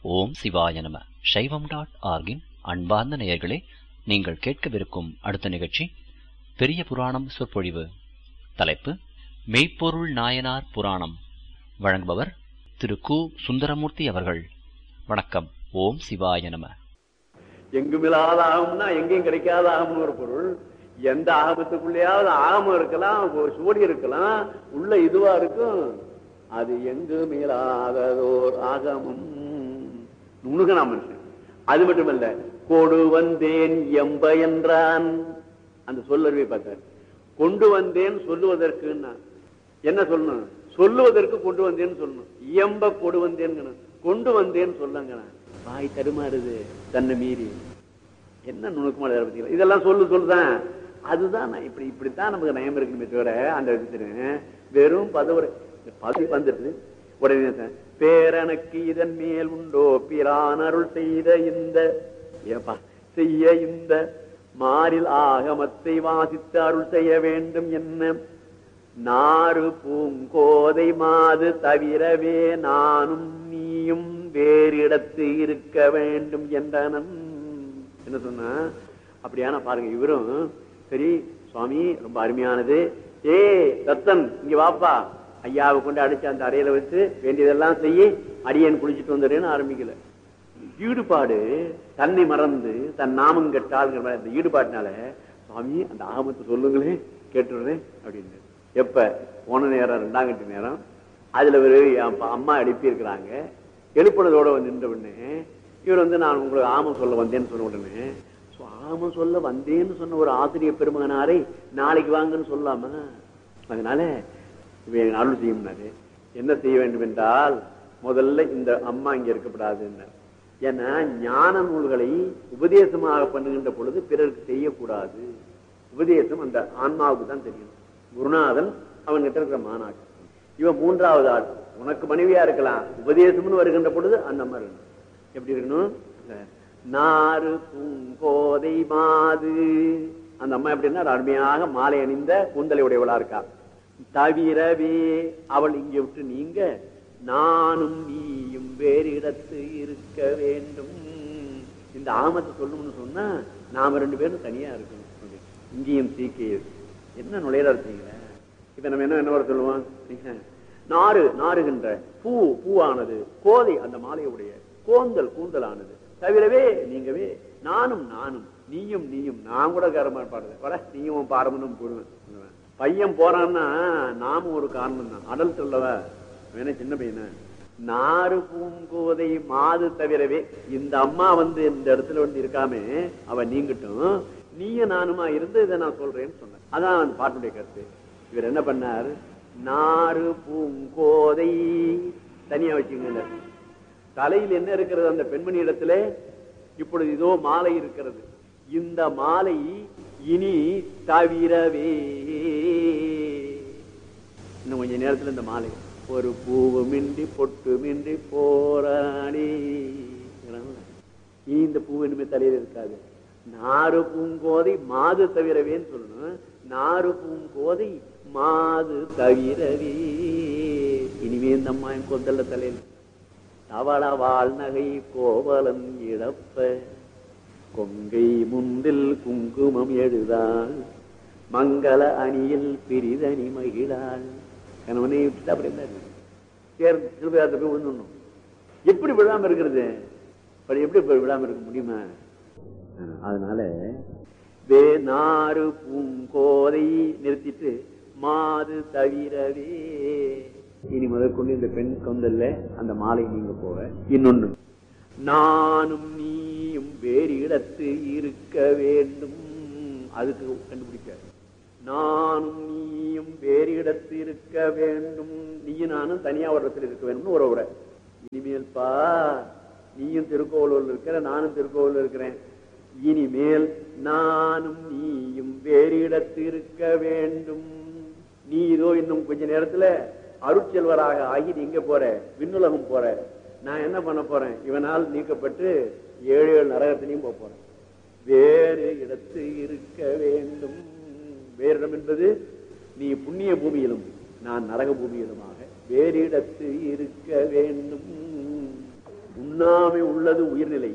ஓம் சிவாய நம சைவம் டாட் ஆர்கின் அன்பார்ந்த நேயர்களே நீங்கள் கேட்கவிருக்கும் அடுத்த நிகழ்ச்சி பெரிய புராணம் சொற்பொழிவு தலைப்பு மெய்ப்பொருள் நாயனார் புராணம் வழங்குபவர் திரு கு சுந்தரமூர்த்தி அவர்கள் வணக்கம் ஓம் சிவாய நம எங்குமில்லாத ஆகம்னா எங்கேயும் கிடைக்காத ஆகம்னு ஒரு பொருள் எந்த ஆகமத்துக்குள்ளேயாவது ஆகமம் இருக்கலாம் ஒரு சுவடி இருக்கலாம் உள்ள இதுவா இருக்கும் அது எங்கு மீளாததோர் ஆகமம் நுணுகனா மனுஷன் அது மட்டுமல்ல கொடு வந்தேன் எம்ப என்றான் அந்த சொல்லறிவை பார்த்தார் கொண்டு வந்தேன் சொல்லுவதற்குன்னா என்ன சொல்லணும் சொல்லுவதற்கு கொண்டு வந்தேன்னு சொல்லணும் இயம்ப கொடு வந்தேன்னு கொண்டு வந்தேன்னு சொல்லுங்க வாய் தடுமாறுது தன்னை மீறி என்ன நுணுக்கமா எழுதுற பார்த்தீங்களா இதெல்லாம் சொல்லு சொல்லுதான் அதுதான் நான் இப்படி இப்படித்தான் நமக்கு நயம் இருக்குமே தவிர அந்த இது வெறும் பதவுரை இந்த பதவி வந்துடுது உடனே தான், பேரனுக்கு இதன் மேல் உண்டோ பிரான் அருள் செய்த இந்த ஏப்பா செய்ய இந்த மாறில் ஆகமத்தை வாசித்து அருள் செய்ய வேண்டும் என்ன நாறு பூங்கோதை மாது தவிரவே நானும் நீயும் வேறிடத்து இருக்க வேண்டும் என்றனன் என்ன சொன்னா அப்படியான பாருங்க இவரும் சரி சுவாமி ரொம்ப அருமையானது ஏ தத்தன் இங்க வாப்பா ஐயாவை கொண்டு அடிச்சு அந்த அறையில வச்சு வேண்டியதெல்லாம் செய்ய அடியன் குளிச்சுட்டு வந்துடுறேன்னு ஆரம்பிக்கல ஈடுபாடு தன்னை மறந்து தன் நாமம் கெட்டாளுங்கிற மாதிரி அந்த ஈடுபாட்டினால சுவாமி அந்த ஆகமத்தை சொல்லுங்களேன் கேட்டுடுறேன் அப்படின்னு எப்ப போன நேரம் ரெண்டாம் கட்டி நேரம் அதுல ஒரு அப்ப அம்மா எழுப்பி இருக்கிறாங்க எழுப்புனதோட வந்து நின்ற உடனே இவர் வந்து நான் உங்களுக்கு ஆமம் சொல்ல வந்தேன்னு சொன்ன உடனே "சோ, ஆமம் சொல்ல வந்தேன்னு சொன்ன ஒரு ஆசிரியர் பெருமகனாரை நாளைக்கு வாங்கன்னு சொல்லாம அதனால இவன் அருள் செய்யும்னாரு என்ன செய்ய வேண்டும் என்றால் முதல்ல இந்த அம்மா இங்க இருக்கப்படாதுன்னு ஏன்னா ஞான நூல்களை உபதேசமாக பண்ணுகின்ற பொழுது பிறருக்கு செய்யக்கூடாது உபதேசம் அந்த ஆன்மாவுக்கு தான் தெரியும் குருநாதன் அவன்கிட்ட இருக்கிற மாநாடு இவன் மூன்றாவது ஆள் உனக்கு மனைவியா இருக்கலாம் உபதேசம்னு வருகின்ற பொழுது அந்த அம்மா இருக்கணும் எப்படி இருக்கணும் நாறு பூங்கோதை மாது அந்த அம்மா எப்படின்னா அருமையாக மாலை அணிந்த கூந்தலை உடையவளா இருக்கா தவிரவே அவள் இங்கே விட்டு நீங்க நானும் நீயும் வேறு இடத்து இருக்க வேண்டும் இந்த ஆமத்தை சொல்லணும்னு சொன்னா நாம ரெண்டு பேரும் தனியா இருக்கணும் அப்படின்னு. இங்கேயும் சீக்கியம் என்ன நுழையிற இருக்கீங்களே இப்ப நம்ம என்ன என்ன வர சொல்லுவோம் நீங்க, நாறு நாறுகின்ற பூ பூவானது கோதை அந்த மாலையுடைய கோந்தல் கூந்தலானது தவிரவே நீங்கவே நானும் நானும் நீயும் நீயும் நான் கூட காரமா பாடுது வட நீயும் உன் பாரமனும் போடுவேன் பையன் போறான்னா நாமும் ஒரு காரணம் தான் அடல் சொல்லவ வேணா சின்ன பையன நாறு பூங்கோதை மாது தவிரவே இந்த அம்மா வந்து இந்த இடத்துல வந்து இருக்காம அவ நீங்கட்டும் நீயும் நானுமா இருந்து இதை நான் சொல்றேன்னு சொன்னேன் அதான் அந்த பாட்டுடைய கருத்து இவர் என்ன பண்ணார் நாறு பூங்கோதை தனியா வச்சுங்க தலையில் என்ன இருக்கிறது அந்த பெண்மணி இடத்துல இப்பொழுது இதோ மாலை இருக்கிறது இந்த மாலை இனி தவிரவே இன்னும் கொஞ்ச நேரத்துல இந்த மாலை ஒரு பூவுமின்றி பொட்டுமின்றி போராடி நீ இந்த பூ இனிமே தலையில இருக்காது நாறு பூங்கோதை மாது தவிரவேன்னு சொல்லணும் நாறு பூங்கோதை மாது தவிரவே இனிமே இந்த அம்மா என் கொந்தல்ல தலையில தவள வாழ்நகை கோவலன் இழப்ப கொங்கை முந்தில் குங்குமம் எழுதாள் மங்கள அணியில் பிரிதனி மகிழாள் கணவனை விட்டுட்டு அப்படி இருந்தாரு சேர்ந்து சிறுபாரத்தை போய் விழுந்துடணும் எப்படி விழாம இருக்கிறது அப்படி எப்படி இப்ப விழாம இருக்க முடியுமா அஹ் அதனால வேநாறு பூங்கோதை நிறுத்திட்டு மாது தவிரவே இனி முதற்கொண்டு இந்த பெண் கொந்தல்ல அந்த மாலை நீங்க போக இன்னொன்னு நானும் நீயும் வேறு இடத்து இருக்க வேண்டும் அதுக்கு கண்டுபிடிக்க நானும் நீயும் வேறு இடத்து இருக்க வேண்டும் நீயும் நானும் தனியா ஒரு இடத்துல இருக்க வேண்டும்னு ஒரு உரை இனிமேல் பா நீயும் திருக்கோவிலூர்ல இருக்கிற நானும் திருக்கோவிலூர் இருக்கிறேன் இனிமேல் நானும் நீயும் வேறு இடத்து இருக்க வேண்டும் நீ இதோ இன்னும் கொஞ்ச நேரத்துல அருட்செல்வராக ஆகி நீ எங்க போற விண்ணுலகம் போற நான் என்ன பண்ண போறேன் இவனால் நீக்கப்பட்டு ஏழு ஏழு நரகத்திலையும் போக போறேன் வேறு இடத்து இருக்க வேண்டும் வேறு இடம் என்பது நீ புண்ணிய பூமியிலும் நான் நரக பூமியிலுமாக வேறு இடத்து இருக்க வேண்டும் உண்ணாமை உள்ளது உயிர்நிலை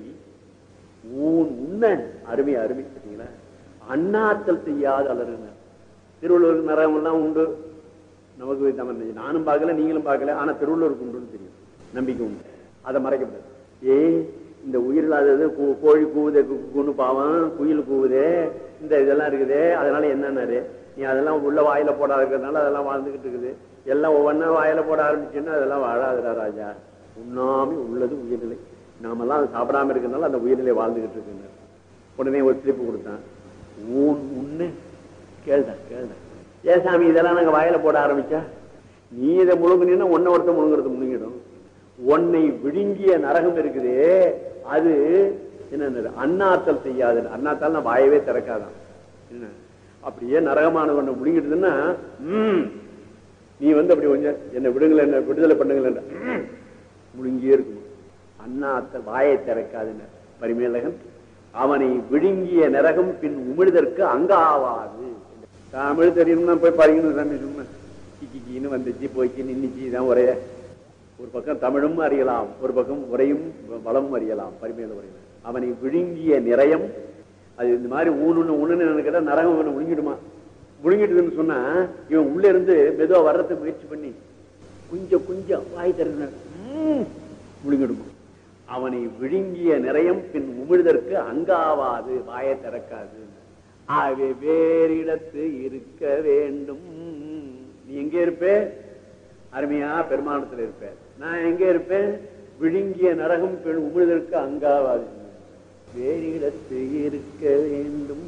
ஊன் உண்ண அருமை அருமை பார்த்தீங்களா அண்ணாத்தல் செய்யாத அலறுனர் திருவள்ளுவருக்கு நரகம் எல்லாம் உண்டு நமக்கு நம்ம நானும் பார்க்கல நீங்களும் பார்க்கல ஆனா திருவள்ளுவருக்கு உண்டுன்னு தெரியும் நம்பிக்கை உண்டு அதை மறைக்கப்படாது ஏ இந்த உயிர் இல்லாதது கூ- கோழி கூவுதே குன்னு பாவம் குயில் கூவுதே இந்த இதெல்லாம் இருக்குதே அதனால என்னன்னாரு நீ அதெல்லாம் உள்ள வாயில போடாத இருக்கிறதுனால அதெல்லாம் வாழ்ந்துகிட்டு இருக்குது எல்லாம் ஒவ்வொன்றா வாயில போட ஆரம்பிச்சுன்னா அதெல்லாம் வாழாதுடா ராஜா உண்ணாமி உள்ளது உயிர்நிலை நாமெல்லாம் அதை சாப்பிடாம இருக்கிறதுனால அந்த உயிர்நிலை வாழ்ந்துகிட்டு இருக்குங்க உடனே ஒரு திருப்பி கொடுத்தான் ஊன் உண்ணு கேள்டா கேள்டா ஏன் சாமி இதெல்லாம் நாங்க வாயில போட ஆரம்பிச்சா நீ இதை முழுங்கினா ஒன்ன ஒருத்த முழுங்குறது முழுங்கிடும் உன்னை விழுங்கிய நரகம் இருக்குதே அது என்ன அண்ணாத்தல் செய்யாது அண்ணாத்தால் நான் வாயவே திறக்காதான் என்ன அப்படியே நரகமான ஒண்ணு முழுங்கிடுதுன்னா ம் நீ வந்து அப்படி கொஞ்சம் என்ன விடுங்கள என்ன விடுதலை பண்ணுங்கள முழுங்கியே இருக்கும் அண்ணாத்த வாயை திறக்காதுன்னு பரிமேலகன் அவனை விழுங்கிய நரகம் பின் உமிழ்தற்கு அங்காவாது தமிழ் தெரியும்னா போய் பாருங்கன்னு சாமி சும்மா கிக்கின்னு வந்துச்சு போய்க்கு நின்னுச்சு இதான் ஒரே ஒரு பக்கம் தமிழும் அறியலாம் ஒரு பக்கம் உரையும் வளமும் அறியலாம் பரிமையில உரையும் அவனை விழுங்கிய நிறையம் அது இந்த மாதிரி ஊனுன்னு உணன்னு கேட்டா நரகம் இவனை விழுங்கிடுமா விழுங்கிட்டுதுன்னு சொன்னா இவன் உள்ள இருந்து மெதுவா வர்றதுக்கு முயற்சி பண்ணி கொஞ்சம் கொஞ்சம் வாய் திறந்தார் முழுங்கிடுமா அவனை விழுங்கிய நிறையம் பின் உமிழ்தற்கு அங்காவாது வாயை திறக்காது ஆகவே வேறிடத்து இருக்க வேண்டும் நீ எங்கே இருப்பே அருமையா பெருமானத்துல இருப்ப நான் எங்க இருப்பேன் விழுங்கிய நரகம் பெண் உமிழ்தற்கு அங்காவாது வேறிடத்து இருக்க வேண்டும்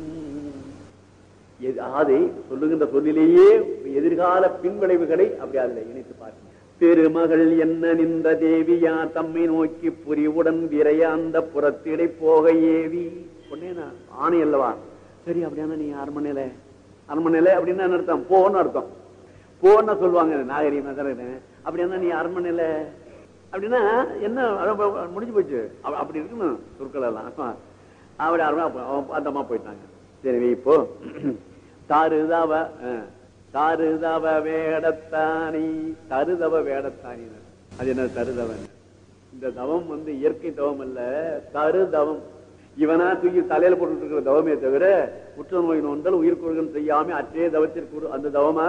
எது- அதை சொல்லுகின்ற சொல்லிலேயே எதிர்கால பின்விளைவுகளை அப்படி அதில் இணைத்து பார்க்கணும் திருமகள் என்ன நின்ற தேவியா தம்மை நோக்கி புரிவுடன் விரைய அந்த புறத்திடை போக ஏவி பொன்னேனா ஆணை அல்லவா சரி அப்படியான நீ அரண்மனையில அரண்மனையில அப்படின்னா என்ன அர்த்தம் போன்னு அர்த்தம் போன்னு சொல்லுவாங்க நாகரிகமா தானே இருக்கேன். அப்படின்னா நீ அரண்மனையில அப்படின்னா என்ன அவ்வளவு முடிஞ்சு போச்சு அப்ப- அப்படி இருக்கணும் சொற்கள் எல்லாம் அப்படி அரண்மனை அப்ப- அந்த அம்மா போயிட்டாங்க சரி இப்போ தாருதவ அஹ், தாருதவ வேடத்தானி தருதவ வேடத்தானி அது என்ன தருதவன் இந்த தவம் வந்து இயற்கை தவம் அல்ல தருதவம் இவனா தூக்கி தலையில போட்டுட்டு இருக்கிற தவமே தவிர குற்ற நோய் நோந்தல் உயிர்கொள்கள் செய்யாம அற்றே தவத்திற்கு ஒரு- அந்த தவமா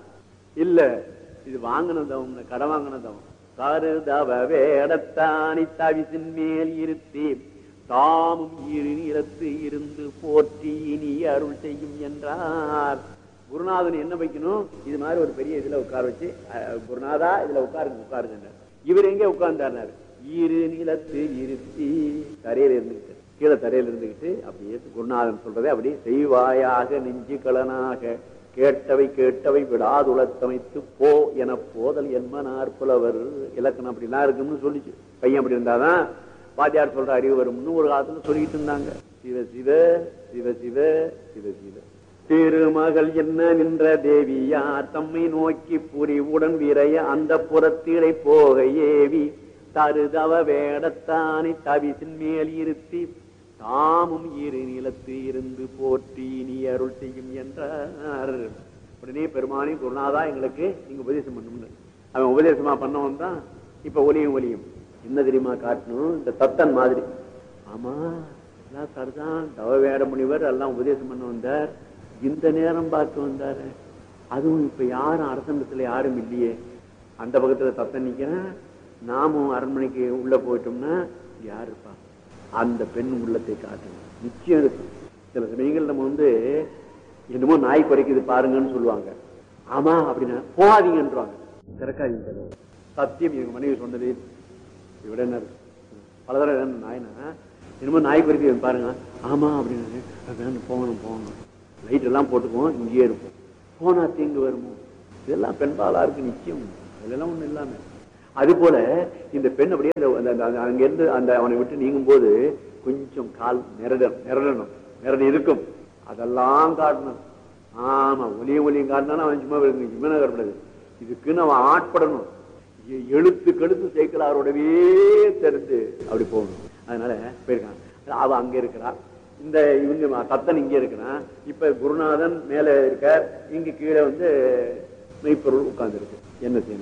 இல்ல இது வாங்கின தவம் கடன் வாங்கின தவம் தாரு தவ வேடத்தானி தவிசின் மேல் இருத்தி தாமும் இரு நிலத்து இருந்து போற்றி இனி அருள் செய்யும் என்றார் குருநாதன் என்ன வைக்கணும் இது மாதிரி ஒரு பெரிய இதுல உட்கார வச்சு அஹ், குருநாதா இதுல உட்காருங்க உட்காருங்க இவர் எங்க உட்கார்ந்தார் இரு நிலத்து இருத்தி தரையில இருந்துகிட்டு கீழே தரையில இருந்துகிட்டு அப்படியே குருநாதன் சொல்றதை அப்படியே செய்வாயாக நெஞ்சு கலனாக கேட்டவை கேட்டவை விடாதுளத்தமைத்து போ என போதல் என்மனார் புலவர் இலக்கணம் அப்படிலாம் இருக்குன்னு சொல்லிச்சு பையன் அப்படி இருந்தாதான் வாத்தியார் சொல்ற அறிவு வரும்னு ஒரு காலத்துல சொல்லிட்டு இருந்தாங்க சிவ சிவ சிவ சிவ சிவ சிவ திருமகள் என்ன நின்ற தேவியார் தம்மை நோக்கி புரிவுடன் விரைய அந்த புறத்திடை போக ஏவி தருதவ வேடத்தானை தவிசின் மேல் இருத்தி தாமும் இரு நிலத்து இருந்து போற்றி நீ அருள் செய்யும் என்றார் உடனே பெருமானி குருநாதா எங்களுக்கு நீங்க உபதேசம் பண்ணணும் அவன் உபதேசமா பண்ணவன் தான் இப்ப ஒலியும் ஒலியும் என்ன தெரியுமா காட்டணும் இந்த தத்தன் மாதிரி ஆமா எல்லாம் சரிதான் தவ வேட முனிவர் எல்லாம் உபதேசம் பண்ண வந்தார் இந்த நேரம் பார்த்து வந்தாரு அதுவும் இப்ப யாரும் அரசண்டத்துல யாரும் இல்லையே அந்த பக்கத்துல தத்தன் நிக்கிறேன் நாமும் அரண்மனைக்கு உள்ள போயிட்டோம்னா யார் இருப்பா அந்த பெண் உள்ளத்தை காட்டணும் நிச்சயம் இருக்கு சில சமயங்கள் நம்ம வந்து என்னமோ நாய் குறைக்குது பாருங்கன்னு சொல்லுவாங்க ஆமா அப்படின்னா போகாதீங்கன்றாங்க திறக்காதீங்க கதவை. சத்தியம் எங்க மனைவி சொன்னது இவிட என்ன இருக்கு பல தடவை என்ன நாய்னா என்னமோ நாய் குறைக்குது பாருங்க ஆமா அப்படின்னு வேணும் போகணும் போகணும் லைட் எல்லாம் போட்டுக்குவோம் இங்கேயே இருப்போம் போனா தீங்கு வருமோ இதெல்லாம் பெண்பாலா இருக்கு நிச்சயம் இதெல்லாம் ஒண்ணு இல்லாம அது போல இந்த பெண் அப்படியே அந்த- அந்த- அந்த- அங்க இருந்து அந்த அவனை விட்டு நீங்கும் போது கொஞ்சம் கால் நிரட நிரடணும் நிரட இருக்கும் அதெல்லாம் காட்டணும் ஆமா ஒலியும் ஒலியும் காட்டினாலும் அவன் சும்மா இருக்கு சும்மா காட்டக்கூடாது இதுக்குன்னு அவன் ஆட்படணும் எ- எழுத்து கழுத்து சேர்க்கலாரோடவே தெரிந்து அப்படி போகணும் அதனால போயிருக்கான் அவ அங்க இருக்கிறா இந்த இவங்க தத்தன் இங்க இருக்கிறான் இப்ப குருநாதன் மேல இருக்கார் இங்க கீழே வந்து மெய்ப்பொருள் உட்கார்ந்து இருக்கு என்ன செய்யணும்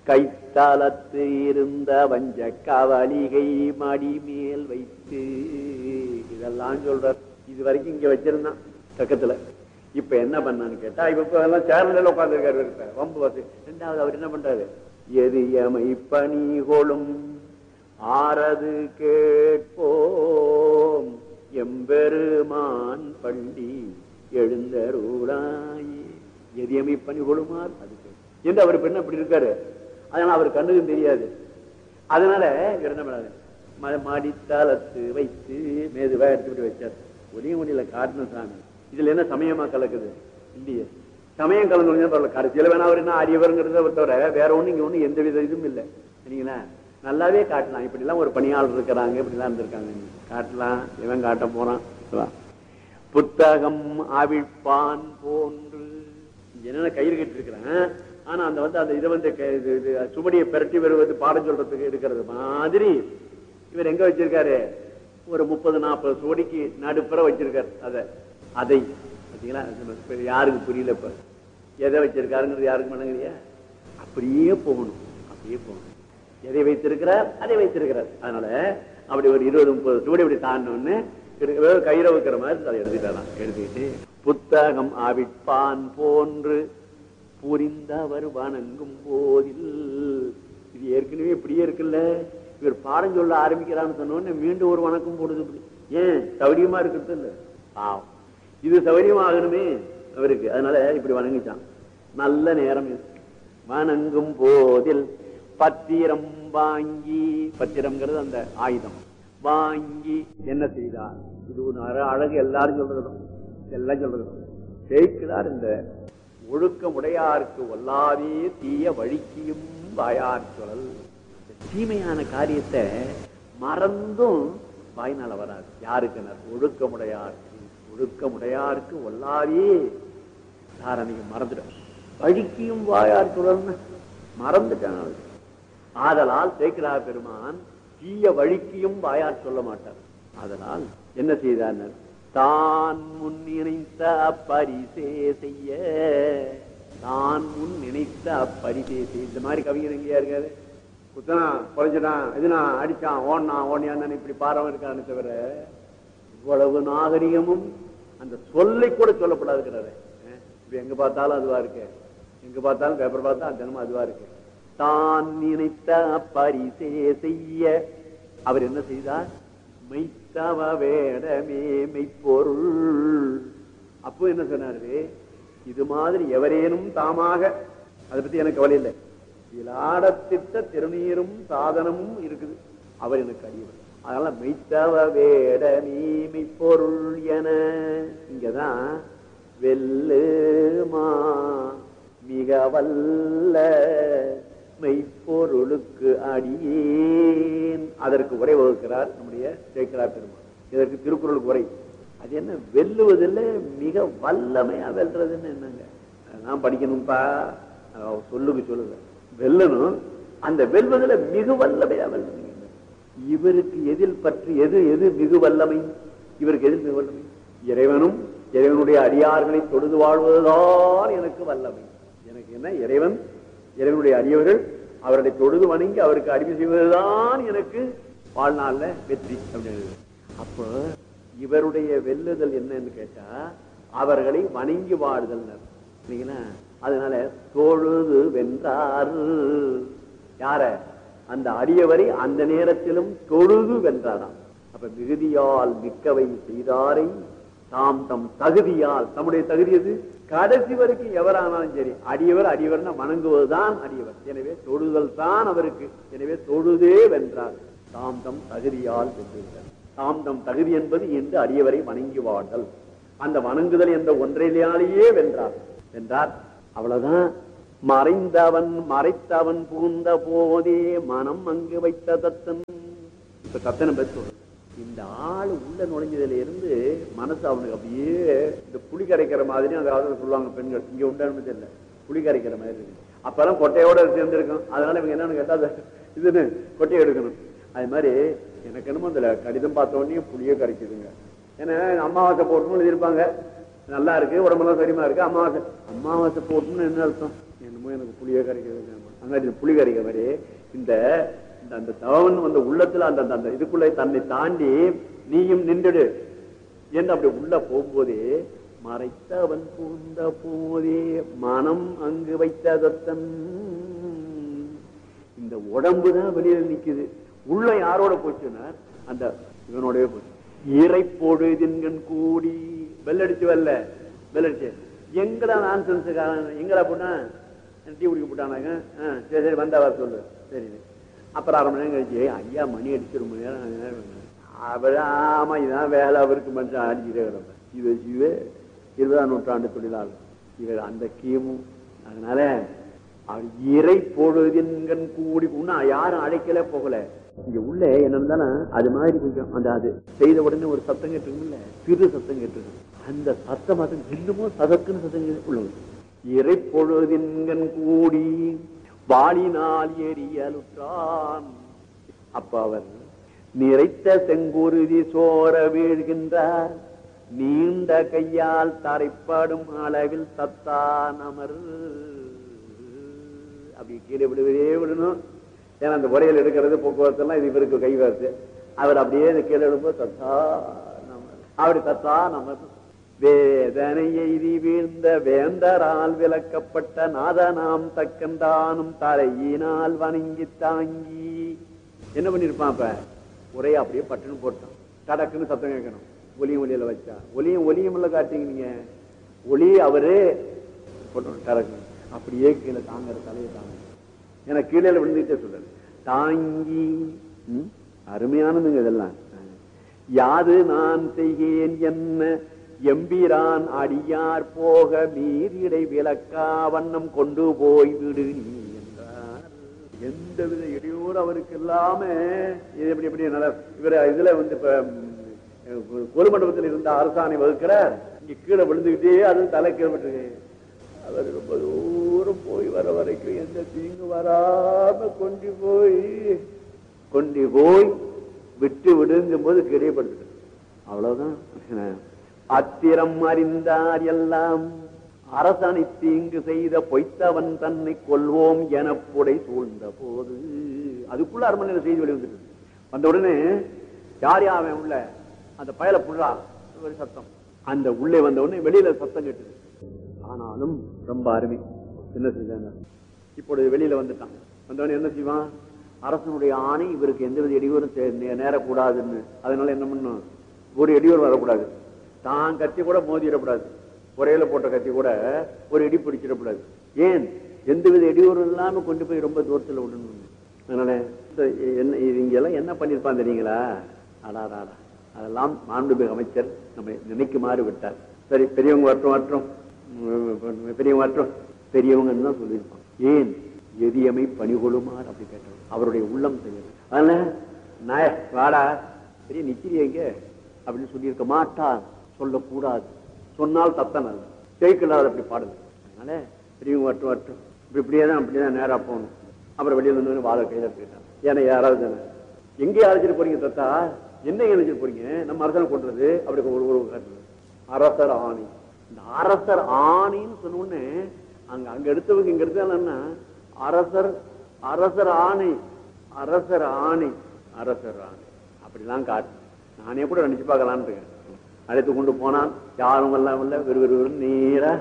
கைத்தலத்து இருந்த வஞ்ச கவலிகை மடி மேல் வைத்து இதெல்லாம் சொல்றார் இது வரைக்கும் இங்க வச்சிருந்தான் பக்கத்துல இப்ப என்ன பண்ணான்னு கேட்டா இப்ப இப்ப எல்லாம் சேர்ல உட்கார்ந்து இருக்க வம்பு பார்த்து ரெண்டாவது அவர் என்ன பண்றாரு எது எமை பணி கொளும் ஆறது கேட்போம் எம்பெருமான் பண்டி எழுந்தருளாயே எதியமை பணி கொள்ளுமார் அது கேட்கும். என்று அவர் பெண் அப்படி இருக்காரு அதனால அவர் கண்ணுக்கும் தெரியாது அதனால இவர் என்ன பண்ணாரு ம- மடித்தளத்து வைத்து மேதுவா எடுத்துக்கிட்டு வச்சார் ஒளிய முடியல காட்டணும் சாமி இதுல என்ன சமயமா கலக்குது இல்லையே சமயம் கலந்து பரவாயில்ல கடைசியில வேணா அவர் என்ன அரியவருங்கிறத தவிர வேற ஒண்ணு இங்க ஒண்ணு எந்த வித இதுவும் இல்லை சரிங்களா நல்லாவே காட்டலாம் இப்படி எல்லாம் ஒரு பணியாளர் இருக்கிறாங்க இப்படி எல்லாம் இருந்திருக்காங்க காட்டலாம் இவன் காட்ட போறான் சொல்லலாம். புத்தகம் அவிழ்ப்பான் போன்று இங்க என்னென்ன கயிறு கட்டிருக்கிறேன் ஆனா அந்த வந்து அந்த இதை வந்து க- இது- இது சுவடியை பிரட்டி வருவது பாடம் சொல்றதுக்கு இருக்கிறது மாதிரி இவர் எங்க வச்சிருக்காரு ஒரு முப்பது நாற்பது சுவடிக்கு நடுப்புற வச்சிருக்காரு அத அதை பாத்தீங்களா அது இப்ப யாருக்கு புரியல இப்ப எதை வச்சிருக்காருங்கிறது யாருக்கு மனங்கறியா அப்படியே போகணும் அப்படியே போகணும் எதை வைத்திருக்கிறார் அதை வைத்திருக்கிறார் அதனால அப்படி ஒரு இருபது முப்பது சுவடி அப்படி தாண்டோன்னு கயிறை வைக்கிற மாதிரி அதை எழுதிட்டாராம் எழுதிட்டு புத்தகம் அவிப்பான் போன்று புரிந்தவர் வணங்கும் போதில் இது ஏற்கனவே இப்படியே இருக்குல்ல இவர் பாடம் சொல்ல ஆரம்பிக்கிறான்னு சொன்னோடனே மீண்டும் ஒரு வணக்கம் போடுது இப்படி ஏன் சௌரியமா இருக்கிறது இல்ல பாவம் இது சௌரியமா ஆகணுமே அவருக்கு அதனால இப்படி வணங்கிச்சான் நல்ல நேரம் இது வணங்கும் போதில் பத்திரம் வாங்கி பத்திரம்ங்கிறது அந்த ஆயுதம் வாங்கி என்ன செய்தார் இது ஒரு அழ- அழகு எல்லாரும் சொல்றதும் எல்லாம் சொல்றதும் ஜெயிக்கிறார் இந்த ஒழுக்கம் உடையாருக்கு ஒல்லாதே தீய வழிக்கியும் வாயார் சொல்லல் இந்த தீமையான காரியத்தை மறந்தும் வாய்னால வராது யாருக்குனர் ஒழுக்கமுடையாருக்கு ஒழுக்கமுடையாருக்கு ஒல்லாதே தாரணிக்கு மறந்துடும் வழிக்கியும் வாயார் சுழல்னு மறந்துட்டான் அவரு. ஆதலால் சேக்கிரா பெருமான் தீய வழிக்கியும் வாயார் சொல்ல மாட்டார் ஆதலால் என்ன செய்தார் தான் முன் நினைத்த அப்பரிசே செய்ய தான் முன் நினைத்த அப்பரிசே செய்ய இந்த மாதிரி கவிஞர் எங்கேயா இருக்காரு குத்தனா குறைஞ்சிட்டான் இதுனா அடிச்சான் ஓடினான் ஓடியான்னு இப்படி பாரவன் இருக்கான்னு தவிர இவ்வளவு நாகரிகமும் அந்த சொல்லை கூட சொல்லப்படாதுங்கிறாரு அஹ் இப்படி எங்க பார்த்தாலும் அதுவா இருக்கு எங்க பார்த்தாலும் பேப்பர் பார்த்தா தினமும் அதுவா இருக்கு தான் நினைத்த பரிசே செய்ய அவர் என்ன செய்தார் மெய்த்தவ வேடமே மெய்ப்பொருள் அப்போ என்ன சொன்னாரு இது மாதிரி எவரேனும் தாமாக அதை பத்தி எனக்கு கவலை இல்லை இலாடத்திட்ட திருநீரும் சாதனமும் இருக்குது அவர் எனக்கு அறியவர் அதனால மெய்த்தவ வேட நீமை பொருள் என இங்கதான் வெல்லுமா மிக வல்ல மெய்ப்பொருளுக்கு அடியேன் அதற்கு உரை வகுக்கிறார் நம்முடைய சேக்கரா பெருமாள் இதற்கு திருக்குறளுக்கு உரை அது என்ன வெல்லுவதில் மிக வல்லமையா வெல்றதுன்னு என்னங்க அதெல்லாம் படிக்கணும்ப்பா அவ சொல்லுக்கு சொல்லுங்க வெல்லணும் அந்த வெல்வதில் மிக வல்லமையா வெல்லுங்க இவருக்கு எதில் பற்றி எது எது மிகு வல்லமை இவருக்கு எதில் மிகு வல்லமை இறைவனும் இறைவனுடைய அடியார்களை தொழுது வாழ்வதுதான் எனக்கு வல்லமை எனக்கு என்ன இறைவன் இறைவனுடைய அடியவர்கள் அவர்களை தொழுது வணங்கி அவருக்கு அடிமை செய்வதுதான் எனக்கு வாழ்நாள்ல வெற்றி அப்படின்னு அப்போ இவருடைய வெல்லுதல் என்னன்னு கேட்டா அவர்களை வணங்கி வாழ்தல் இல்லைங்களா அதனால தொழுது வென்றார் யார அந்த அடியவரை அந்த நேரத்திலும் தொழுது வென்றாராம் அப்ப மிகுதியால் மிக்கவை செய்தாரை தாம் தம் தகுதியால் தம்முடைய தகுதி எது கடைசி வரைக்கும் எவரானாலும் சரி அடியவர் அடியவர்னா வணங்குவதுதான் அடியவர் எனவே தொழுதல் தான் அவருக்கு எனவே தொழுதே வென்றார் தாம் தம் தகுதியால் வென்றுகிறார் தாம் தம் தகுதி என்பது என்று அடியவரை வணங்கி வாழ்தல் அந்த வணங்குதல் என்ற ஒன்றிலேயே வென்றார் வென்றார் அவ்வளவுதான் மறைந்தவன் மறைத்தவன் புகுந்த போதே மனம் அங்கு வைத்த தத்தன் இப்ப தத்தனை பற்றி சொல்றேன். இந்த ஆள் உள்ள நுழைஞ்சதுல இருந்து மனசு அவனுக்கு அப்படியே இந்த புளி கரைக்கிற மாதிரி அந்த காலத்துல சொல்லுவாங்க பெண்கள் இங்க உண்டானது தெரியல புளி கரைக்கிற மாதிரி இருக்கு அப்பெல்லாம் கொட்டையோட சேர்ந்திருக்கும் அதனால இவங்க என்னன்னு கேட்டா அது இதுன்னு கொட்டையை எடுக்கணும் அது மாதிரி எனக்கு என்னமோ அந்த கடிதம் பார்த்த உடனே புளியே கரைக்குதுங்க ஏன்னா அமாவாசை போட்டுன்னு எழுதியிருப்பாங்க நல்லா இருக்கு உடம்பெல்லாம் சரிமா இருக்கு அமாவாசை அமாவாசை போட்டுன்னு என்ன அர்த்தம் என்னமோ எனக்கு புளியே கரைக்குதுங்க அந்த மாதிரி புலி கரைக்க மாதிரி இந்த இந்த- அந்த தவன் அந்த உள்ளத்துல அந்த அந்த- அந்த இதுக்குள்ள தன்னை தாண்டி நீயும் நின்றுடு என்று அப்படி உள்ள போகும்போதே மறைத்தவன் பூந்த போதே மனம் அங்கு வைத்ததத்தன் இந்த உடம்பு தான் வெளியில நிக்குது உள்ள யாரோட போச்சுன்னா அந்த இவனோடவே போச்சு இறை பொழுதின்கண் கூடி வெள்ளடிச்சு வரல வெள்ளடிச்சு எங்கடா நான் சென்ஸுக்காரன் எங்கடா போட்டா டீ குடிக்க போட்டானாங்க ஆ, சரி சரி வந்தா வர சொல்லு சரி அப்புறம் அரை மணி நேரம் கழிச்சு "ஏய், ஐயா மணி அடிச்சு ஒரு மணி நேரம் அஞ்சு நேரம் வேணும்." அவர் ஆமா இதான் வேலை அவருக்கு மனுஷன் அடிச்சுட்டே கிடப்பேன் இது இதுவே இருபதாம் நூற்றாண்டு தொழிலாளர் இவர் அந்த கீமும் அதனால அவர் இறை பொழுதின்கண் கூடி இன்னும் யாரும் அழைக்கல போகல இங்க உள்ள என்ன இருந்தாலும் அது மாதிரி கொஞ்சம் அந்த அது செய்த உடனே ஒரு சத்தம் கேட்டுருக்குல்ல சிறு சத்தம் கேட்டுருக்கு அந்த சத்தம் மாத்தம் இன்னமும் சதக்குன்னு சத்தம் கேட்டு உள்ள வந்து. இறை பொழுதின்கண் கூடி வாளினால் எரியலுற்றான் அப்ப அவர் நிறைத்த செங்குருதி சோர வீழ்கின்றார் நீண்ட கையால் தரைப்படும் அளவில் சத்தான் அமர் அப்படி கீழே விழுவதே விடணும் ஏன்னா அந்த உரையில் எடுக்கிறது போக்குவரத்து எல்லாம் இது இவருக்கு கைவரத்து அவர் அப்படியே இந்த கீழே விழும்போது தத்தா நமர் அப்படி தத்தா நமர் வேதனை எய்தி வீழ்ந்த வேந்தரால் விலக்கப்பட்ட நாதனாம் தக்கந்தானும் தரையினால் வணங்கி தாங்கி என்ன பண்ணிருப்பான் அப்ப உரைய அப்படியே பட்டுன்னு போட்டான் கடக்குன்னு சத்தம் கேட்கணும் ஒலியும் ஒலியில வச்சா ஒலியும் ஒலியும் இல்ல காட்டீங்க நீங்க ஒலி அவரு போட்டோம் கடக்கு அப்படியே கீழே தாங்குற தலையை தாங்க ஏன்னா கீழே விழுந்துட்டே சொல்றது தாங்கி ம், அருமையானதுங்க இதெல்லாம் யாது நான் செய்கேன் என்ன எம்பிரான் அடியார் போக மீறிடை விளக்கா வண்ணம் கொண்டு போய் விடு நீ என்றார் எந்தவித இடையூறு அவருக்கு இல்லாம இது எப்படி எப்படி நல்ல இவர் இதுல வந்து இப்ப ம், கொலுமண்டபத்தில் இருந்த அரசாணை வகுக்கிறார் இங்க கீழே விழுந்துகிட்டே அது தலை கீழ்பட்டு அவர் ரொம்ப தூரம் போய் வர வரைக்கும் எந்த தீங்கு வராம கொண்டு போய் கொண்டு போய் விட்டு விடுங்கும் போது கிரியப்படுத்து அவ்வளவுதான் அத்திரம் அறிந்தார் எல்லாம் அரசனை தீங்கு செய்த பொய்த்தவன் தன்னை கொல்வோம் என புடை சூழ்ந்த போது அதுக்குள்ள அரண்மனையில செய்தி வெளி வந்துட்டு வந்த உடனே யார் யார் அவன் உள்ள அந்த பயல புடுறா ஒரு சத்தம் அந்த உள்ளே வந்த உடனே வெளியில சத்தம் கேட்டது ஆனாலும் ரொம்ப அருமை என்ன செஞ்சாங்க இப்பொழுது வெளியில வந்துட்டான் வந்தவன என்ன செய்வான் அரசனுடைய ஆணை இவருக்கு எந்தவித இடையூறும் தே- நே- நேரக்கூடாதுன்னு அதனால என்ன பண்ணும் ஒரு இடையூறு வரக்கூடாது தான் கத்தி கூட மோதிடக்கூடாது ஒரேல போட்ட கத்தி கூட ஒரு இடி பிடிச்சிடக்கூடாது ஏன் எந்தவித இடையூறும் இல்லாம கொண்டு போய் ரொம்ப தூரத்துல விடணும் அதனால இந்த என்ன இது இங்கெல்லாம் என்ன பண்ணிருப்பான் தெரியுங்களா அடாடாடா அதெல்லாம் மாண்புமிகு அமைச்சர் நம்மை நினைக்குமாறு விட்டார் சரி பெரியவங்க வரட்டும் வரட்டும் உம், பெரியவங்க வரட்டும் பெரியவங்கன்னு தான் சொல்லியிருப்பான் ஏன் எதியமை பணிகொள்ளுமாறு அப்படி கேட்டவர் அவருடைய உள்ளம் செய்யணும் அதனால நாய வாடா பெரிய நிக்கிறிய எங்க அப்படின்னு சொல்லியிருக்க மாட்டார் சொல்லக்கூடாது சொன்னால் தத்தன் அல்ல ஜெயிக்கலாது அப்படி பாடுது அதனால பெரியவங்க வரட்டும் வரட்டும் இப்படி இப்படியே தான் அப்படியே நேரா போகணும் அப்புறம் வெளியில வந்து வாழை கையில எடுத்துக்கிட்டான் ஏன்னா யாராவது தானே எங்கே அழைச்சிட்டு போறீங்க தத்தா என்ன அழைச்சிட்டு போறீங்க நம்ம அரசனை கொண்டுறது அப்படி ஒரு ஒரு காட்டுறது. அரசர் ஆணி இந்த அரசர் ஆணின்னு சொன்ன உடனே அங்க அங்க எடுத்தவங்க இங்க எடுத்தாங்கன்னா அரசர் அரசர் ஆணை அரசர் ஆணை அரசர் ஆணை அப்படிலாம் காட்டு நானே கூட நினைச்சு பார்க்கலான்னு இருக்கேன் அழைத்து கொண்டு போனான் யாரும் எல்லாம் இல்ல வெறு வெறு வெறும் நேரா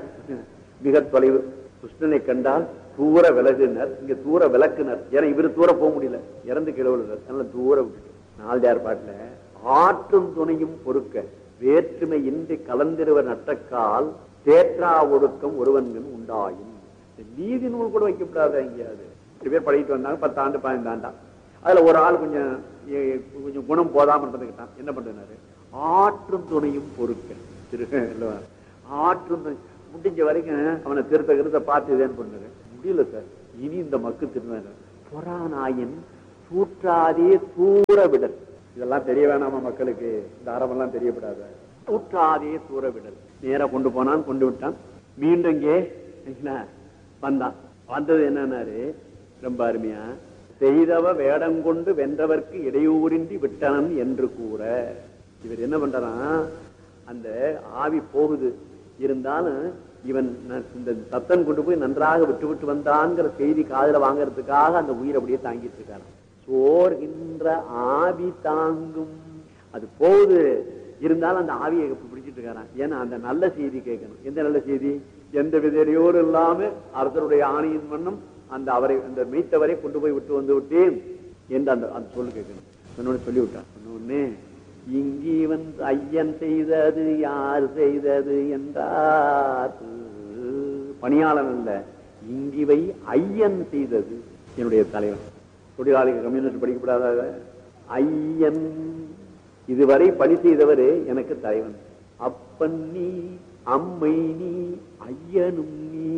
மிக தொலைவு கிருஷ்ணனை கண்டால் தூர விலகுனர் இங்க தூர விளக்குனர் ஏன்னா இவரு தூர போக முடியல இறந்து கிழவுனர் அதனால தூர விட்டுட்டு நாலு பாட்டுல ஆற்றும் துணையும் பொறுக்க வேற்றுமை இன்றி கலந்திருவர் நட்டக்கால் தேற்றா ஒடுக்கம் ஒருவன்கள் உண்டாயும் இந்த நீதி நூல் கூட வைக்கப்படாத எங்கேயாவது ரெண்டு பேர் பழகிட்டு வந்தாங்க பத்து ஆண்டு பதினைந்து ஆண்டா அதுல ஒரு ஆள் கொஞ்சம் எ- கொஞ்சம் குணம் போதாம இருந்துக்கிட்டான் என்ன பண்றாரு ஆற்றும் துணையும் பொறுக்க திரு இல்லவா? ஆற்றும் துணை முடிஞ்ச வரைக்கும் அவனை திருத்த கிருத்த பார்த்து இதேன்னு பண்ணாரு முடியல சார் இனி இந்த மக்கு திருந்தாரு பொறானாயின் சூற்றாதே தூர விடல் இதெல்லாம் தெரிய வேணாமா மக்களுக்கு இந்த அறமெல்லாம் தெரியப்படாத சூற்றாதே தூர விடல் நேரா கொண்டு போனான் கொண்டு விட்டான் மீண்டும் இங்கே என்ன, வந்தான் வந்தது என்னன்னாரு ரொம்ப அருமையா செய்தவ வேடம் கொண்டு வென்றவர்க்கு இடையூறின்றி விட்டனன் என்று கூற இவர் என்ன பண்றாராம் அந்த ஆவி போகுது இருந்தாலும் இவன் ந- இந்த தத்தன் கொண்டு போய் நன்றாக விட்டு விட்டு வந்தான்ங்கிற செய்தி காதுல வாங்குறதுக்காக அந்த உயிர் அப்படியே தாங்கிட்டு இருக்காராம் சோர்கின்ற ஆவி தாங்கும் அது போகுது இருந்தாலும் அந்த ஆவியை பிடிச்சிட்டு இருக்காராம் ஏன்னா அந்த நல்ல செய்தி கேட்கணும் எந்த நல்ல செய்தி எந்த விதையோடு இல்லாம அரசருடைய ஆணையின் வண்ணம் அந்த அவரை அந்த மீத்தவரை கொண்டு போய் விட்டு வந்து விட்டேன் என்று அந்த அந்த சொல்லு கேட்கணும் சொன்னோன்னு சொல்லி விட்டான் சொன்ன உடனே இங்கிவன் ஐயன் செய்தது யார் செய்தது என்றார் பணியாளன் அல்ல இங்கிவை ஐயன் செய்தது என்னுடைய தலைவன் தொழிலாளிகள் கம்யூனிஸ்ட் படிக்கப்படாத ஐயன் இதுவரை பணி செய்தவரே எனக்கு தலைவன் அப்பன் நீ அம்மை நீ ஐயனும் நீ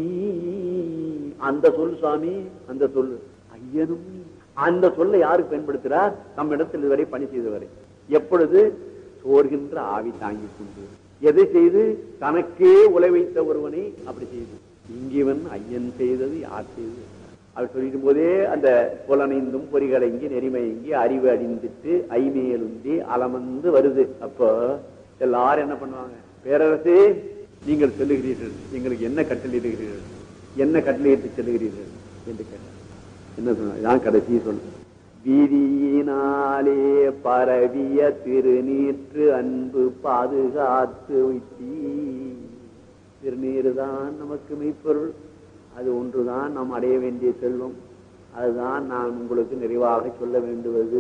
அந்த சொல் சுவாமி அந்த சொல் ஐயனும் நீ அந்த சொல்லை யாருக்கு பயன்படுத்துறார் நம் இடத்தில் இதுவரை பணி செய்தவரை எப்பொழுது சோர்கின்ற ஆவி தாங்கிக் கொண்டு எதை செய்து தனக்கே உலை வைத்த ஒருவனை அப்படி செய்து இங்கிவன் ஐயன் செய்தது யார் செய்தது அவர் சொல்லிடும் போதே அந்த புலனைந்தும் பொறிகளங்கி நெறிமயங்கி அறிவு அடிந்துட்டு ஐமேலுந்தி அலமந்து வருது அப்போ எல்லாரும் என்ன பண்ணுவாங்க பேரரசே நீங்கள் சொல்லுகிறீர்கள் எங்களுக்கு என்ன கட்டளையிடுகிறீர்கள் என்ன கட்டளையிட்டு செல்லுகிறீர்கள் என்று கேட்டார் என்ன சொன்ன இதான் கடைசி சொல் வீதியினாலே பரவிய திருநீற்று அன்பு பாதுகாத்து வைத்தீ திருநீர் தான் நமக்கு மெய்ப்பொருள் அது ஒன்றுதான் நாம் அடைய வேண்டிய செல்வம் அதுதான் நான் உங்களுக்கு நிறைவாக சொல்ல வேண்டுவது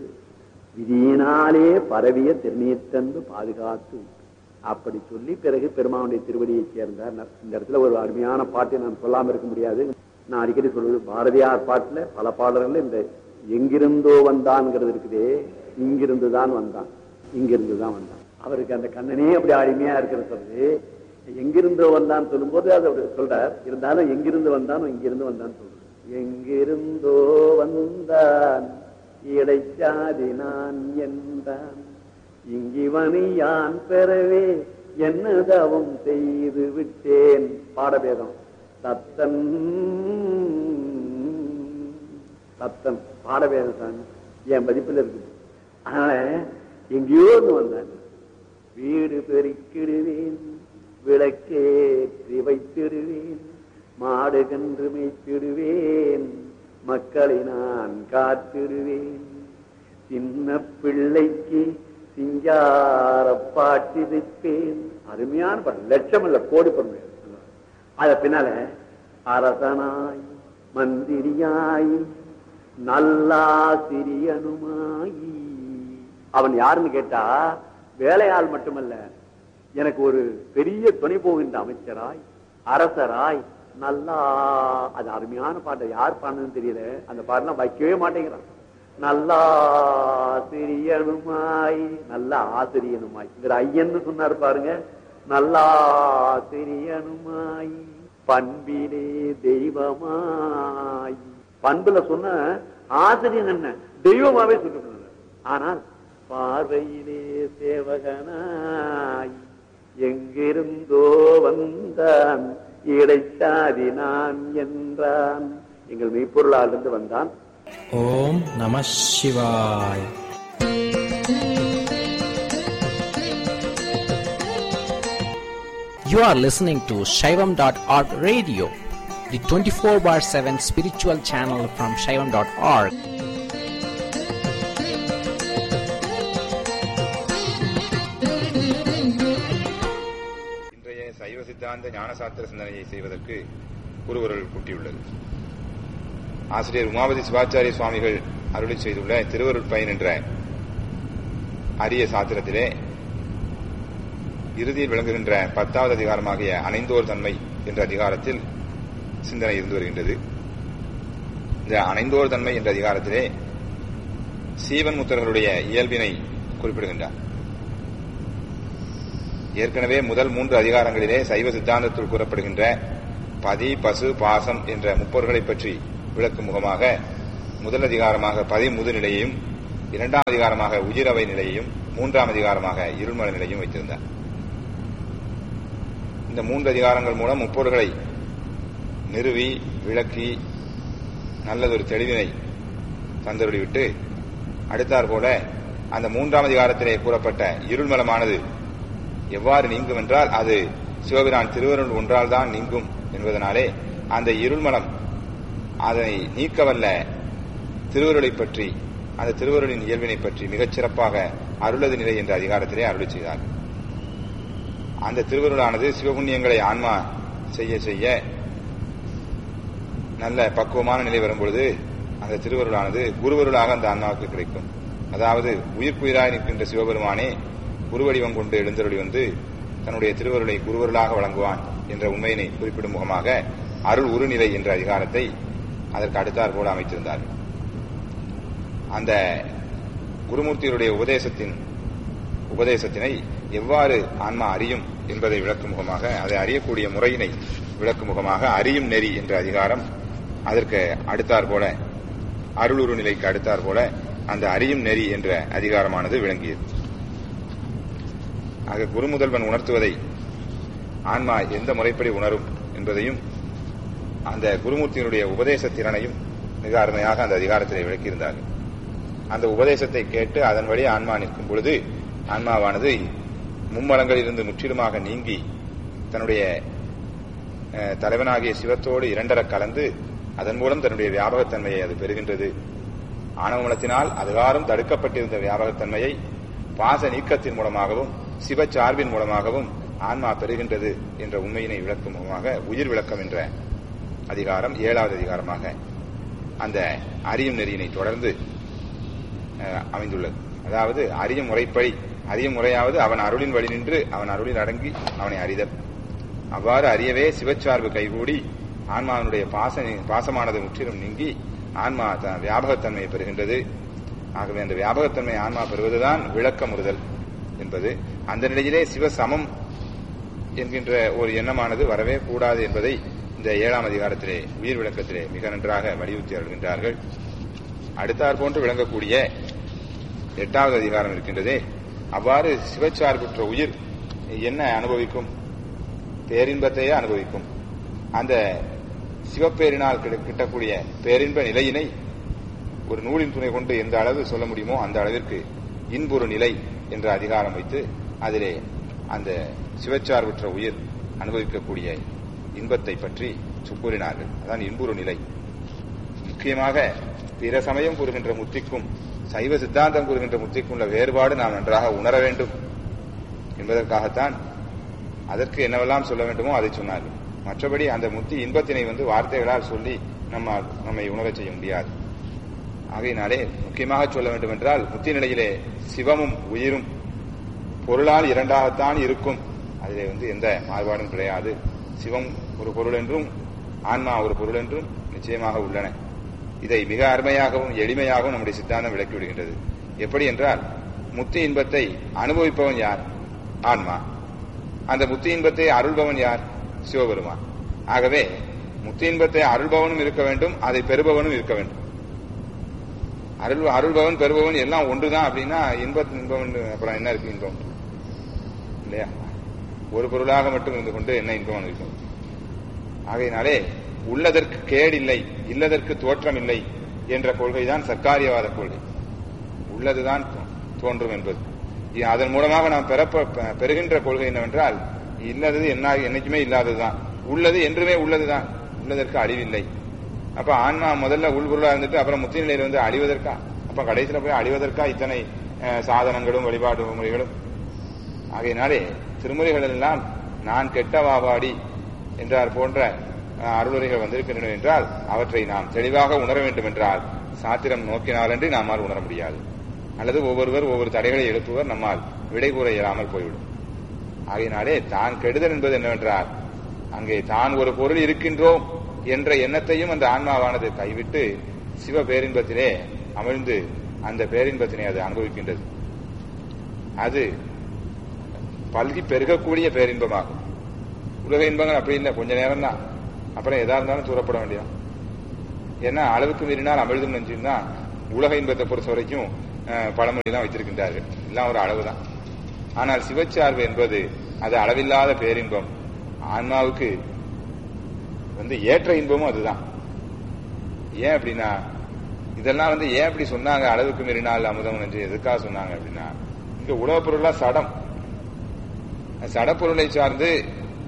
விதியினாலே பரவிய திருநீற்றன்பு பாதுகாத்து அப்படி சொல்லி பிறகு பெருமானுடைய திருவடியை சேர்ந்தார் ந- இந்த இடத்துல ஒரு அருமையான பாட்டை நான் சொல்லாம இருக்க முடியாது நான் அடிக்கடி சொல்வது பாரதியார் பாட்டுல பல பாடல்கள் இந்த எங்கிருந்தோ வந்தான்ங்கிறது இருக்குதே இங்கிருந்து தான் வந்தான் இங்கிருந்து தான் வந்தான் அவருக்கு அந்த கண்ணனே அப்படி அருமையா இருக்கிறது சொல்றது எங்கிருந்தோ வந்தான் சொல்லும்போது அதை அவர் சொல்றார் இருந்தாலும் எங்கிருந்து வந்தான் இங்கிருந்து வந்தான் சொல்றார் எங்கிருந்தோ வந்தான் இடைச்சாதி நான் என்றான் இங்கிவனை யான் பெறவே என்ன தவம் செய்து விட்டேன் பாடபேதம் தத்தன் தத்தன் பாடபேதம் தான் என் மதிப்பில் இருக்குது அதனால எங்கேயோ இருந்து வந்தான் வீடு பெருக்கிடுவேன் விளக்கேற்றி வைத்திடுவேன் மாடு கன்று மேய்த்திடுவேன் மக்களை நான் காத்திடுவேன் சின்ன பிள்ளைக்கு சிங்கார பாட்டி வைப்பேன் அருமையான பாட்டு லட்சம் இல்ல கோடி பொருள் அத பின்னால அரசனாய் மந்திரியாய் நல்லாசிரியனுமாயி அவன் யாருன்னு கேட்டா வேலையாள் மட்டுமல்ல எனக்கு ஒரு பெரிய துணை போகின்ற அமைச்சராய் அரசராய் நல்லா அது அருமையான பாட்டை யார் பாடுனதுன்னு தெரியல அந்த பாடலாம் வைக்கவே மாட்டேங்கிறான் நல்லா ஆசிரியனுமாய் நல்ல ஆசிரியனுமாய் இவர் ஐயன்னு சொன்னார் பாருங்க நல்லா ஆசிரியனுமாய் பண்பிலே தெய்வமாய் பண்புல சொன்ன ஆசிரியன் என்ன தெய்வமாவே சொல்லிட்டு ஆனால் பார்வையிலே சேவகனாய் எங்கிருந்தோ வந்தான் இடைச்சாதி நான் என்றான் எங்கள் மெய்ப்பொருளாலிருந்து வந்தான் ஓம் நம சிவாய் You are listening to Shaivam.org radio, the 24 bar 7 spiritual channel from Shaivam.org. இன்றைய சைவ சித்தாந்த ஞானசாஸ்திர சிந்தனையை செய்வதற்கு குருவர்கள் கூட்டியுள்ளது ஆசிரியர் உமாபதி சிவாச்சாரிய சுவாமிகள் அருளி செய்துள்ள திருவருட் பயன் என்ற அரிய சாத்திரத்திலே இறுதியில் விளங்குகின்ற பத்தாவது அதிகாரமாகிய அணைந்தோர் தன்மை என்ற அதிகாரத்தில் சிந்தனை இருந்து வருகின்றது இந்த அணைந்தோர் தன்மை என்ற அதிகாரத்திலே சீவன் முத்தர்களுடைய இயல்பினை குறிப்பிடுகின்றார் ஏற்கனவே முதல் மூன்று அதிகாரங்களிலே சைவ சித்தாந்தத்தில் கூறப்படுகின்ற பதி பசு பாசம் என்ற முப்பொருள்களை பற்றி விளக்கும் முகமாக முதல் அதிகாரமாக பதி முது நிலையையும் இரண்டாம் அதிகாரமாக உயிரவை நிலையையும் மூன்றாம் அதிகாரமாக இருள்மல நிலையும் வைத்திருந்தார் இந்த மூன்று அதிகாரங்கள் மூலம் முப்பொருள்களை நிறுவி விளக்கி நல்லதொரு தெளிவினை தந்தருளிவிட்டு அடுத்தாற் போல அந்த மூன்றாம் அதிகாரத்திலே கூறப்பட்ட இருள்மலமானது எவ்வாறு நீங்கும் என்றால் அது சிவபிரான் திருவருள் ஒன்றால் தான் நீங்கும் என்பதனாலே அந்த இருள்மலம் அதை நீக்கவல்ல திருவருளை பற்றி அந்த திருவருளின் இயல்பினை பற்றி மிகச் சிறப்பாக அருளது நிலை என்ற அதிகாரத்திலே அருளி செய்தார் அந்த திருவருளானது சிவபுண்ணியங்களை ஆன்மா செய்ய செய்ய நல்ல பக்குவமான நிலை வரும்பொழுது அந்த திருவருளானது குருவருளாக அந்த ஆன்மாவுக்கு கிடைக்கும் அதாவது உயிர்ப்புயிராய் நிற்கின்ற சிவபெருமானே குருவடிவம் கொண்டு எழுந்தருளி வந்து தன்னுடைய திருவருளை குருவருளாக வழங்குவான் என்ற உண்மையினை குறிப்பிடும் முகமாக அருள் உருநிலை என்ற அதிகாரத்தை அதற்கு அடுத்தாற் போல அமைத்திருந்தார்கள் அந்த குருமூர்த்தியுடைய உபதேசத்தின் உபதேசத்தினை எவ்வாறு ஆன்மா அறியும் என்பதை விளக்கும் முகமாக அதை அறியக்கூடிய முறையினை விளக்கும் முகமாக அறியும் நெறி என்ற அதிகாரம் அதற்கு அடுத்தாற் போல அருளுரு நிலைக்கு அடுத்தாற் போல அந்த அறியும் நெறி என்ற அதிகாரமானது விளங்கியது ஆக குருமுதல்வன் உணர்த்துவதை ஆன்மா எந்த முறைப்படி உணரும் என்பதையும் அந்த குருமூர்த்தியினுடைய உபதேச திறனையும் மிக அருமையாக அந்த அதிகாரத்திலே விளக்கியிருந்தார்கள் அந்த உபதேசத்தை கேட்டு அதன் வழி ஆன்மா நிற்கும் பொழுது ஆன்மாவானது மும்மலங்களிலிருந்து முற்றிலுமாக நீங்கி தன்னுடைய அஹ், தலைவனாகிய சிவத்தோடு இரண்டர கலந்து அதன் மூலம் தன்னுடைய வியாபகத்தன்மையை அது பெறுகின்றது ஆணவமலத்தினால் அதிகாரம் தடுக்கப்பட்டிருந்த வியாபகத்தன்மையை பாச நீக்கத்தின் மூலமாகவும் சிவ சார்பின் மூலமாகவும் ஆன்மா பெறுகின்றது என்ற உண்மையினை விளக்கும் முகமாக உயிர் விளக்கம் என்ற அதிகாரம் ஏழாவது அதிகாரமாக அந்த அறியும் நெறியினை தொடர்ந்து அஹ், அமைந்துள்ளது அதாவது அறியும் முறைப்படி அறியும் முறையாவது அவன் அருளின் வழி நின்று அவன் அருளில் அடங்கி அவனை அறிதல் அவ்வாறு அறியவே சிவச்சார்பு கைகூடி ஆன்மாவினுடைய பாச பாசமானது முற்றிலும் நீங்கி ஆன்மா தன் வியாபகத்தன்மையை பெறுகின்றது ஆகவே அந்த வியாபகத்தன்மை ஆன்மா பெறுவதுதான் விளக்கமுறுதல் என்பது அந்த நிலையிலே சிவசமம் என்கின்ற ஒரு எண்ணமானது வரவே கூடாது என்பதை இந்த ஏழாம் அதிகாரத்திலே உயிர் விளக்கத்திலே மிக நன்றாக வலியுறுத்தி வருகின்றார்கள் அடுத்தாற் போன்று விளங்கக்கூடிய எட்டாவது அதிகாரம் இருக்கின்றதே அவ்வாறு சிவச்சார்புற்ற உயிர் என்ன அனுபவிக்கும் பேரின்பத்தையே அனுபவிக்கும் அந்த சிவப்பேரினால் கிடை- கிட்டக்கூடிய பேரின்ப நிலையினை ஒரு நூலின் துணை கொண்டு எந்த அளவு சொல்ல முடியுமோ அந்த அளவிற்கு இன்புறு நிலை என்ற அதிகாரம் வைத்து அதிலே அந்த சிவச்சார்புற்ற உயிர் அனுபவிக்கக்கூடிய இன்பத்தை பற்றி கூறினார்கள் அதான் இன்புறு நிலை முக்கியமாக பிற சமயம் கூறுகின்ற முத்திக்கும் சைவ சித்தாந்தம் கூறுகின்ற முத்திக்கும் உள்ள வேறுபாடு நாம் நன்றாக உணர வேண்டும் என்பதற்காகத்தான் அதற்கு என்னவெல்லாம் சொல்ல வேண்டுமோ அதை சொன்னார்கள் மற்றபடி அந்த முத்தி இன்பத்தினை வந்து வார்த்தைகளால் சொல்லி நம்ம நம்மை உணரச் செய்ய முடியாது ஆகையினாலே முக்கியமாக சொல்ல வேண்டும் என்றால் முத்தி நிலையிலே சிவமும் உயிரும் பொருளால் இரண்டாகத்தான் இருக்கும் அதிலே வந்து எந்த மாறுபாடும் கிடையாது சிவம் ஒரு பொருள் என்றும் ஆன்மா ஒரு பொருள் என்றும் நிச்சயமாக உள்ளன இதை மிக அருமையாகவும் எளிமையாகவும் நம்முடைய சித்தாந்தம் விளக்கி விடுகின்றது எப்படி என்றால் முத்தி இன்பத்தை அனுபவிப்பவன் யார் ஆன்மா அந்த முத்தி இன்பத்தை அருள்பவன் யார் சிவபெருமான் ஆகவே முத்தி இன்பத்தை அருள்பவனும் இருக்க வேண்டும் அதை பெறுபவனும் இருக்க வேண்டும் அருள் அருள்பவன் பெறுபவன் எல்லாம் ஒன்றுதான் அப்படின்னா இன்பத் இன்பம் அப்புறம் என்ன இருக்கு இன்பம் இல்லையா ஒரு பொருளாக மட்டும் இருந்து கொண்டு என்ன இன்பம் இருக்கும் ஆகையினாலே உள்ளதற்கு கேடில்லை இல்லதற்கு தோற்றம் இல்லை என்ற கொள்கைதான் சர்க்காரியவாத கொள்கை உள்ளதுதான் தோ- தோன்றும் என்பது இ- அதன் மூலமாக நாம் பெறப்ப பெ- பெறுகின்ற கொள்கை என்னவென்றால் இல்லது என்ன என்னைக்குமே இல்லாததுதான் உள்ளது என்றுமே உள்ளதுதான் உள்ளதற்கு அழிவில்லை அப்ப ஆன்மா முதல்ல உள்பொருளா இருந்துட்டு அப்புறம் முத்தி நிலையில வந்து அழிவதற்கா அப்ப கடைசியில போய் அழிவதற்கா இத்தனை அஹ், சாதனங்களும் வழிபாடு முறைகளும் ஆகையினாலே திருமுறைகள் எல்லாம் நான் கெட்ட வாபாடி என்றார் போன்ற அஹ், அருளுரைகள் வந்திருக்கின்றன என்றால் அவற்றை நாம் தெளிவாக உணர வேண்டும் என்றால் சாத்திரம் நோக்கினாலன்றி நம்மால் உணர முடியாது அல்லது ஒவ்வொருவர் ஒவ்வொரு தடைகளை எழுப்புவர் நம்மால் விடை கூற இயலாமல் போய்விடும் ஆகையினாலே தான் கெடுதல் என்பது என்னவென்றால் அங்கே தான் ஒரு பொருள் இருக்கின்றோம் என்ற எண்ணத்தையும் அந்த ஆன்மாவானது கைவிட்டு சிவ பேரின்பத்திலே அமிழ்ந்து அந்த பேரின்பத்தினை அது அனுபவிக்கின்றது அது பல்கி பெருகக்கூடிய பேரின்பமாகும் உலக இன்பங்கள் அப்படி இல்லை கொஞ்ச நேரம் தான் அப்புறம் எதா இருந்தாலும் தூரப்பட வேண்டியதான் ஏன்னா அளவுக்கு மீறினால் அமிழ்தும் நெஞ்சும் தான் உலக இன்பத்தை பொறுத்த வரைக்கும் அஹ், பழமொழி தான் வைத்திருக்கின்றார்கள் எல்லாம் ஒரு அளவு தான் ஆனால் சிவச்சார்பு என்பது அது அளவில்லாத பேரின்பம் ஆன்மாவுக்கு வந்து ஏற்ற இன்பமும் அதுதான் ஏன் அப்படின்னா இதெல்லாம் வந்து ஏன் இப்படி சொன்னாங்க அளவுக்கு மீறினால் அமுதம் என்று எதுக்காக சொன்னாங்க அப்படின்னா இங்க உலகப் பொருளா சடம் சடப்பொருளை சார்ந்து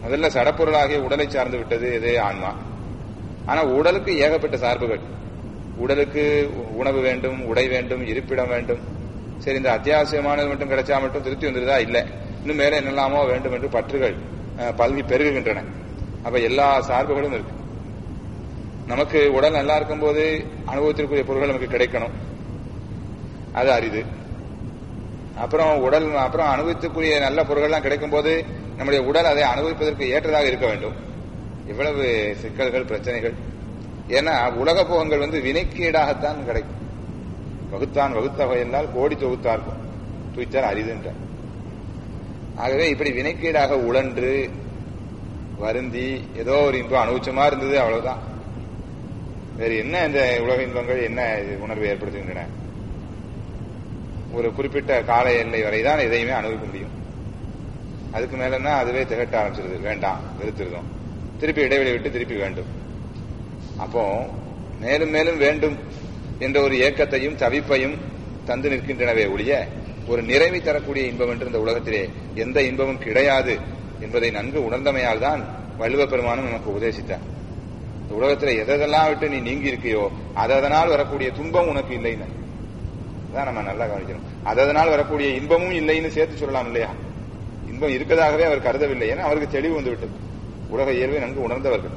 முதல்ல சடப்பொருளாகிய உடலை சார்ந்து விட்டது எது ஆன்மா ஆனா உடலுக்கு ஏகப்பட்ட சார்புகள் உடலுக்கு உணவு வேண்டும் உடை வேண்டும் இருப்பிடம் வேண்டும் சரி இந்த அத்தியாவசியமானது மட்டும் கிடைச்சா மட்டும் திருப்தி வந்துருதா இல்ல இன்னும் மேல என்னெல்லாமோ வேண்டும் என்று பற்றுகள் அஹ், பல்கி பெருகுகின்றன அப்ப எல்லா சார்புகளும் இருக்கு நமக்கு உடல் நல்லா இருக்கும்போது அனுபவத்திற்குரிய பொருட்கள் நமக்கு கிடைக்கணும் அது அரிது அப்புறம் உடல் அப்புறம் அனுபவத்துக்குரிய நல்ல பொருட்கள்லாம் கிடைக்கும் போது நம்முடைய உடல் அதை அனுபவிப்பதற்கு ஏற்றதாக இருக்க வேண்டும் இவ்வளவு சிக்கல்கள் பிரச்சனைகள் ஏன்னா உலக போகங்கள் வந்து வினைக்கீடாகத்தான் கிடைக்கும் வகுத்தான் வகுத்தவை என்றால் கோடி தொகுத்தார்க்கும் துய்த்தார் அரிதுன்றார் ஆகவே இப்படி வினைக்கீடாக உழன்று வருந்தி ஏதோ ஒரு இன்பம் அனுபவிச்சமா இருந்தது அவ்வளவுதான் வேறு என்ன இந்த உலக இன்பங்கள் என்ன இது உணர்வை ஏற்படுத்துகின்றன ஒரு குறிப்பிட்ட கால எல்லை வரைதான் எதையுமே அனுபவிக்க முடியும் அதுக்கு மேலன்னா அதுவே திகட்ட ஆரம்பிச்சிருது வேண்டாம் வெறுத்துருதோம் திருப்பி இடைவெளி விட்டு திருப்பி வேண்டும் அப்போ மேலும் மேலும் வேண்டும் என்ற ஒரு ஏக்கத்தையும் தவிப்பையும் தந்து நிற்கின்றனவே ஒழிய ஒரு நிறைவை தரக்கூடிய இன்பம் என்று இந்த உலகத்திலே எந்த இன்பமும் கிடையாது என்பதை நன்கு உணர்ந்தமையால் தான் வள்ளுவ பெருமானும் நமக்கு உபதேசித்தார் இந்த உலகத்துல எதெல்லாம் விட்டு நீ நீங்கி இருக்கியோ அதனால் வரக்கூடிய துன்பம் உனக்கு இல்லைன்னு அதான் நம்ம நல்லா கவனிக்கணும் அதனால் வரக்கூடிய இன்பமும் இல்லைன்னு சேர்த்து சொல்லலாம் இல்லையா இன்பம் இருக்கதாகவே அவர் கருதவில்லை ஏன்னா அவருக்கு தெளிவு வந்து விட்டது உலக இயல்பை நன்கு உணர்ந்தவர்கள்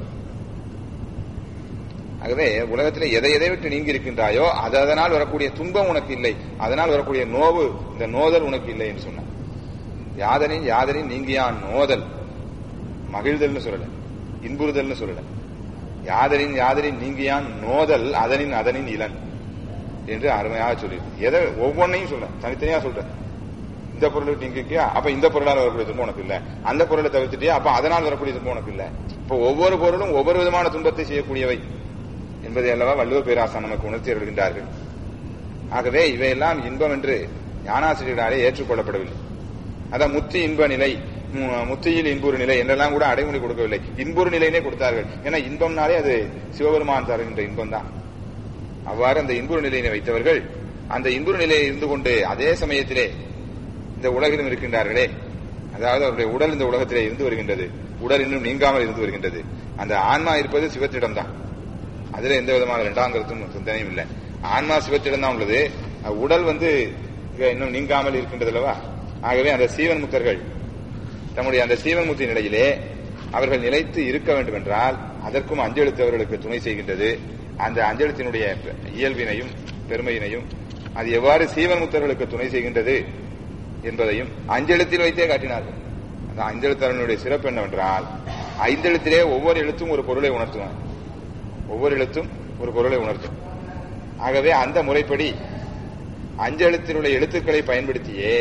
ஆகவே உலகத்தில் எதை எதை விட்டு நீங்கி இருக்கின்றாயோ அது அதனால் வரக்கூடிய துன்பம் உனக்கு இல்லை அதனால் வரக்கூடிய நோவு இந்த நோதல் உனக்கு இல்லை என்று சொன்னார் யாதனின் யாதனின் நீங்கியான் நோதல் மகிழ்தல்னு சொல்லல இன்புறுதல்னு சொல்லல யாதனின் யாதனின் நீங்கியான் நோதல் அதனின் அதனின் இளன் என்று அருமையாக சொல்லியிருக்கு எதை ஒவ்வொன்னையும் சொல்ல தனித்தனியா சொல்ற இந்த பொருள் நீங்க இருக்கியா அப்ப இந்த பொருளால் வரக்கூடிய துன்பம் உனக்கு இல்ல அந்த பொருளை தவிர்த்துட்டியா அப்ப அதனால் வரக்கூடிய துன்பம் உனக்கு இல்ல இப்ப ஒவ்வொரு பொருளும் ஒவ்வொரு விதமான துன்பத்தை செய்யக்கூடியவை என்பதை அல்லவா வள்ளுவர் பேராசன் நமக்கு உணர்த்தி வருகின்றார்கள் ஆகவே இவையெல்லாம் இன்பம் என்று ஞானாசிரியர்களாலே ஏற்றுக்கொள்ளப்படவில்லை அதான் முத்தி இன்ப நிலை மு- முத்தியில் இன்புறு நிலை என்றெல்லாம் கூட அடைமொழி கொடுக்கவில்லை இன்புறு நிலையினே கொடுத்தார்கள் ஏன்னா இன்பம்னாலே அது சிவபெருமான் தருகின்ற இன்பம் தான் அவ்வாறு அந்த இன்புறு நிலையினை வைத்தவர்கள் அந்த இன்புறு நிலையை இருந்து கொண்டு அதே சமயத்திலே இந்த உலகிலும் இருக்கின்றார்களே அதாவது அவருடைய உடல் இந்த உலகத்திலே இருந்து வருகின்றது உடல் இன்னும் நீங்காமல் இருந்து வருகின்றது அந்த ஆன்மா இருப்பது சிவத்திடம்தான் அதுல எந்த விதமான இரண்டாம் கருத்தும் சிந்தனையும் இல்லை ஆன்மா சிவத்திடம் தான் உள்ளது அஹ் உடல் வந்து இங்க இன்னும் நீங்காமல் இருக்கின்றது அல்லவா ஆகவே அந்த சீவன் முத்தர்கள் தம்முடைய அந்த சீவன் முத்தி நிலையிலே அவர்கள் நிலைத்து இருக்க வேண்டும் என்றால் அதற்கும் அஞ்செழுத்து அவர்களுக்கு துணை செய்கின்றது அந்த அஞ்செழுத்தினுடைய இயல்பினையும் பெருமையினையும் அது எவ்வாறு சீவன் முத்தர்களுக்கு துணை செய்கின்றது என்பதையும் அஞ்செழுத்தில் வைத்தே காட்டினார்கள் அந்த அஞ்செழுத்தரனுடைய சிறப்பு என்னவென்றால் ஐந்தெழுத்திலே ஒவ்வொரு எழுத்தும் ஒரு பொருளை உணர்த்துவான் ஒவ்வொரு எழுத்தும் ஒரு பொருளை உணர்த்தும் ஆகவே அந்த முறைப்படி அஞ்செழுத்தினுடைய எழுத்துக்களை பயன்படுத்தியே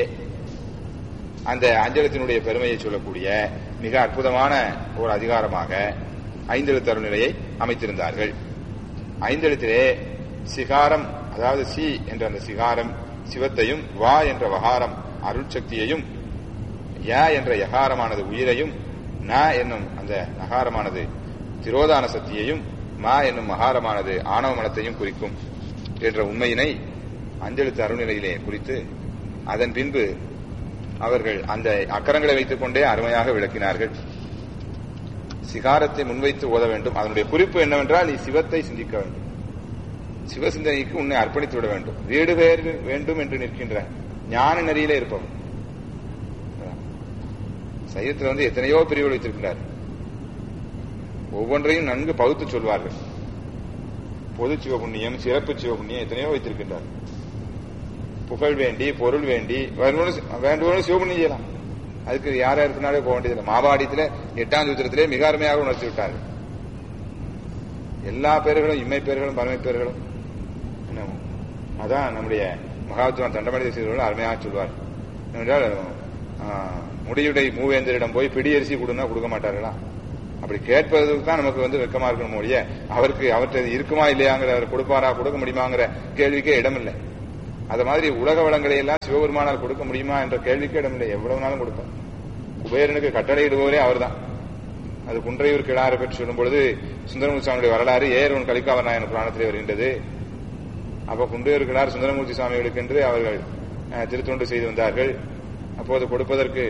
அந்த அஞ்செழுத்தினுடைய பெருமையை சொல்லக்கூடிய மிக அற்புதமான ஒரு அதிகாரமாக ஐந்தெழுத்து அருள்நிலையை அமைத்திருந்தார்கள் ஐந்தெழுத்திலே சிகாரம் அதாவது சி என்ற அந்த சிகாரம் சிவத்தையும் வா என்ற வகாரம் அருட்சக்தியையும் ய என்ற யகாரமானது உயிரையும் ந என்னும் அந்த நகாரமானது திரோதான சக்தியையும் மா என்னும் மகாரமானது ஆணவ மனத்தையும் குறிக்கும் என்ற உண்மையினை அஞ்செழுத்து அருள்நிலையிலே குறித்து அதன் பின்பு அவர்கள் அந்த அக்கரங்களை வைத்துக் கொண்டே அருமையாக விளக்கினார்கள் சிகாரத்தை முன்வைத்து ஓத வேண்டும் அதனுடைய குறிப்பு என்னவென்றால் நீ சிவத்தை சிந்திக்க வேண்டும் சிவசிந்தனைக்கு உன்னை அர்ப்பணித்து விட வேண்டும் வீடு பேர் வேண்டும் என்று நிற்கின்ற ஞான நெறியிலே இருப்பவன் சைவத்தில் வந்து எத்தனையோ பிரிவுகள் வைத்திருக்கிறார் ஒவ்வொன்றையும் நன்கு பகுத்து சொல்வார்கள் பொது சிவபுண்ணியம் சிறப்பு சிவபுண்ணியம் எத்தனையோ வைத்திருக்கின்றார் புகழ் வேண்டி பொருள் வேண்டி வேண்டுவோம் சிவபுண்ணியம் செய்யலாம் அதுக்கு யார் யாருக்குனாலே போக வேண்டியதில்லை மாபாடியத்தில் எட்டாம் சூத்திரத்திலே மிக அருமையாக உணர்த்தி விட்டார்கள் எல்லா பேர்களும் இம்மை பேர்களும் பரமை பேர்களும் என்ன அதான் நம்முடைய மகாத்மா தண்டமணி தேசியர்கள் அருமையாக சொல்வார் என்னவென்றால் ஆஹ், முடியுடை மூவேந்தரிடம் போய் பிடி அரிசி கொடுன்னா கொடுக்க மாட்டார்களா அப்படி கேட்பதற்கு தான் நமக்கு வந்து வெக்கமா இருக்கணும் ஒழிய அவருக்கு அவர்கிட்ட இருக்குமா இல்லையாங்கிற அவர் கொடுப்பாரா கொடுக்க முடியுமாங்கிற கேள்விக்கே இடமில்லை அது மாதிரி உலக வளங்களை எல்லாம் சிவபெருமானால் கொடுக்க முடியுமா என்ற கேள்விக்கே இடமில்லை எவ்வளவு நாளும் கொடுப்பார் குபேரனுக்கு கட்டளையிடுபவரே அவர்தான் அது குன்றையூர் கிடாரை பற்றி சொல்லும் பொழுது சுந்தரமூர்த்தி சுவாமியுடைய வரலாறு ஏறுவன் கலிக்காவர் நாயன புராணத்திலே வருகின்றது அப்ப குன்றையூர் கிடார் சுந்தரமூர்த்தி சுவாமிகளுக்கு என்று அவர்கள் அஹ், திருத்தொண்டு செய்து வந்தார்கள் அப்போது கொடுப்பதற்கு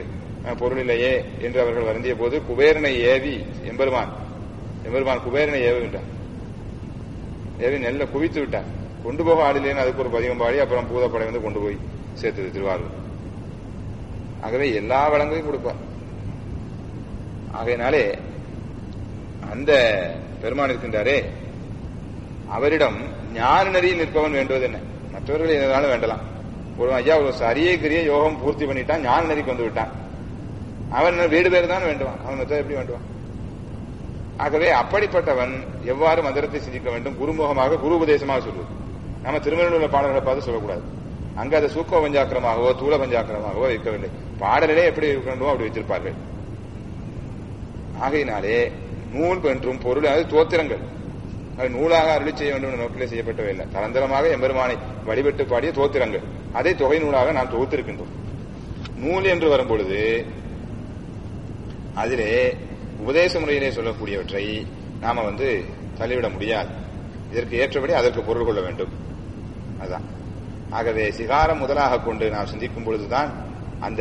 அஹ், பொருளிலேயே என்று அவர்கள் வருந்திய போது குபேரனை ஏவி எம்பெருமான் எம்பெருமான் குபேரனை ஏவுகின்றார் ஏவி நெல்லை குவித்து விட்டார் கொண்டு போக ஆளிலேன்னு அதுக்கு ஒரு பதிகம் பாடி அப்புறம் பூதப்படை வந்து கொண்டு போய் சேர்த்தது திருவாரூர் ஆகவே எல்லா வளங்களையும் கொடுப்பார் ஆகையினாலே அந்த பெருமான் இருக்கின்றாரே அவரிடம் ஞான நெறியில் நிற்பவன் வேண்டுவது என்ன மற்றவர்கள் எதனாலும் வேண்டலாம் ஒரு ஐயா ஒரு சரியை கிரிய யோகம் பூர்த்தி பண்ணிட்டான் ஞான நெறிக்கு வந்து விட்டான் அவன் வீடு பேர் தான் வேண்டுவான் அவன் மத்த எப்படி வேண்டுவான் ஆகவே அப்படிப்பட்டவன் எவ்வாறு மந்திரத்தை சிந்திக்க வேண்டும் குருமுகமாக குரு உபதேசமாக சொல்லுவது நம்ம திருமணத்தில் உள்ள பாடல்களை பார்த்து சொல்லக்கூடாது அங்க அதை சூக்க பஞ்சாக்கிரமாகவோ தூள பஞ்சாக்கிரமாகவோ வைக்கவில்லை பாடலிலே எப்படி இருக்க வேண்டுமோ அப்படி வைத்திருப்பார்கள் ஆகையினாலே நூல் என்றும் பொருள் அது தோத்திரங்கள் அது நூலாக அருளி செய்ய வேண்டும் என்ற நோக்கிலே செய்யப்பட்டவை இல்லை தரந்தரமாக எம்பெருமானை வழிபட்டு பாடிய தோத்திரங்கள் அதை தொகை நூலாக நாம் தொகுத்திருக்கின்றோம் நூல் என்று வரும்பொழுது அதிலே உபதேச முறையிலே சொல்லக்கூடியவற்றை நாம வந்து தள்ளிவிட முடியாது இதற்கு ஏற்றபடி அதற்கு பொருள் கொள்ள வேண்டும் அதான் ஆகவே சிகாரம் முதலாக கொண்டு நாம் சிந்திக்கும் பொழுதுதான் அந்த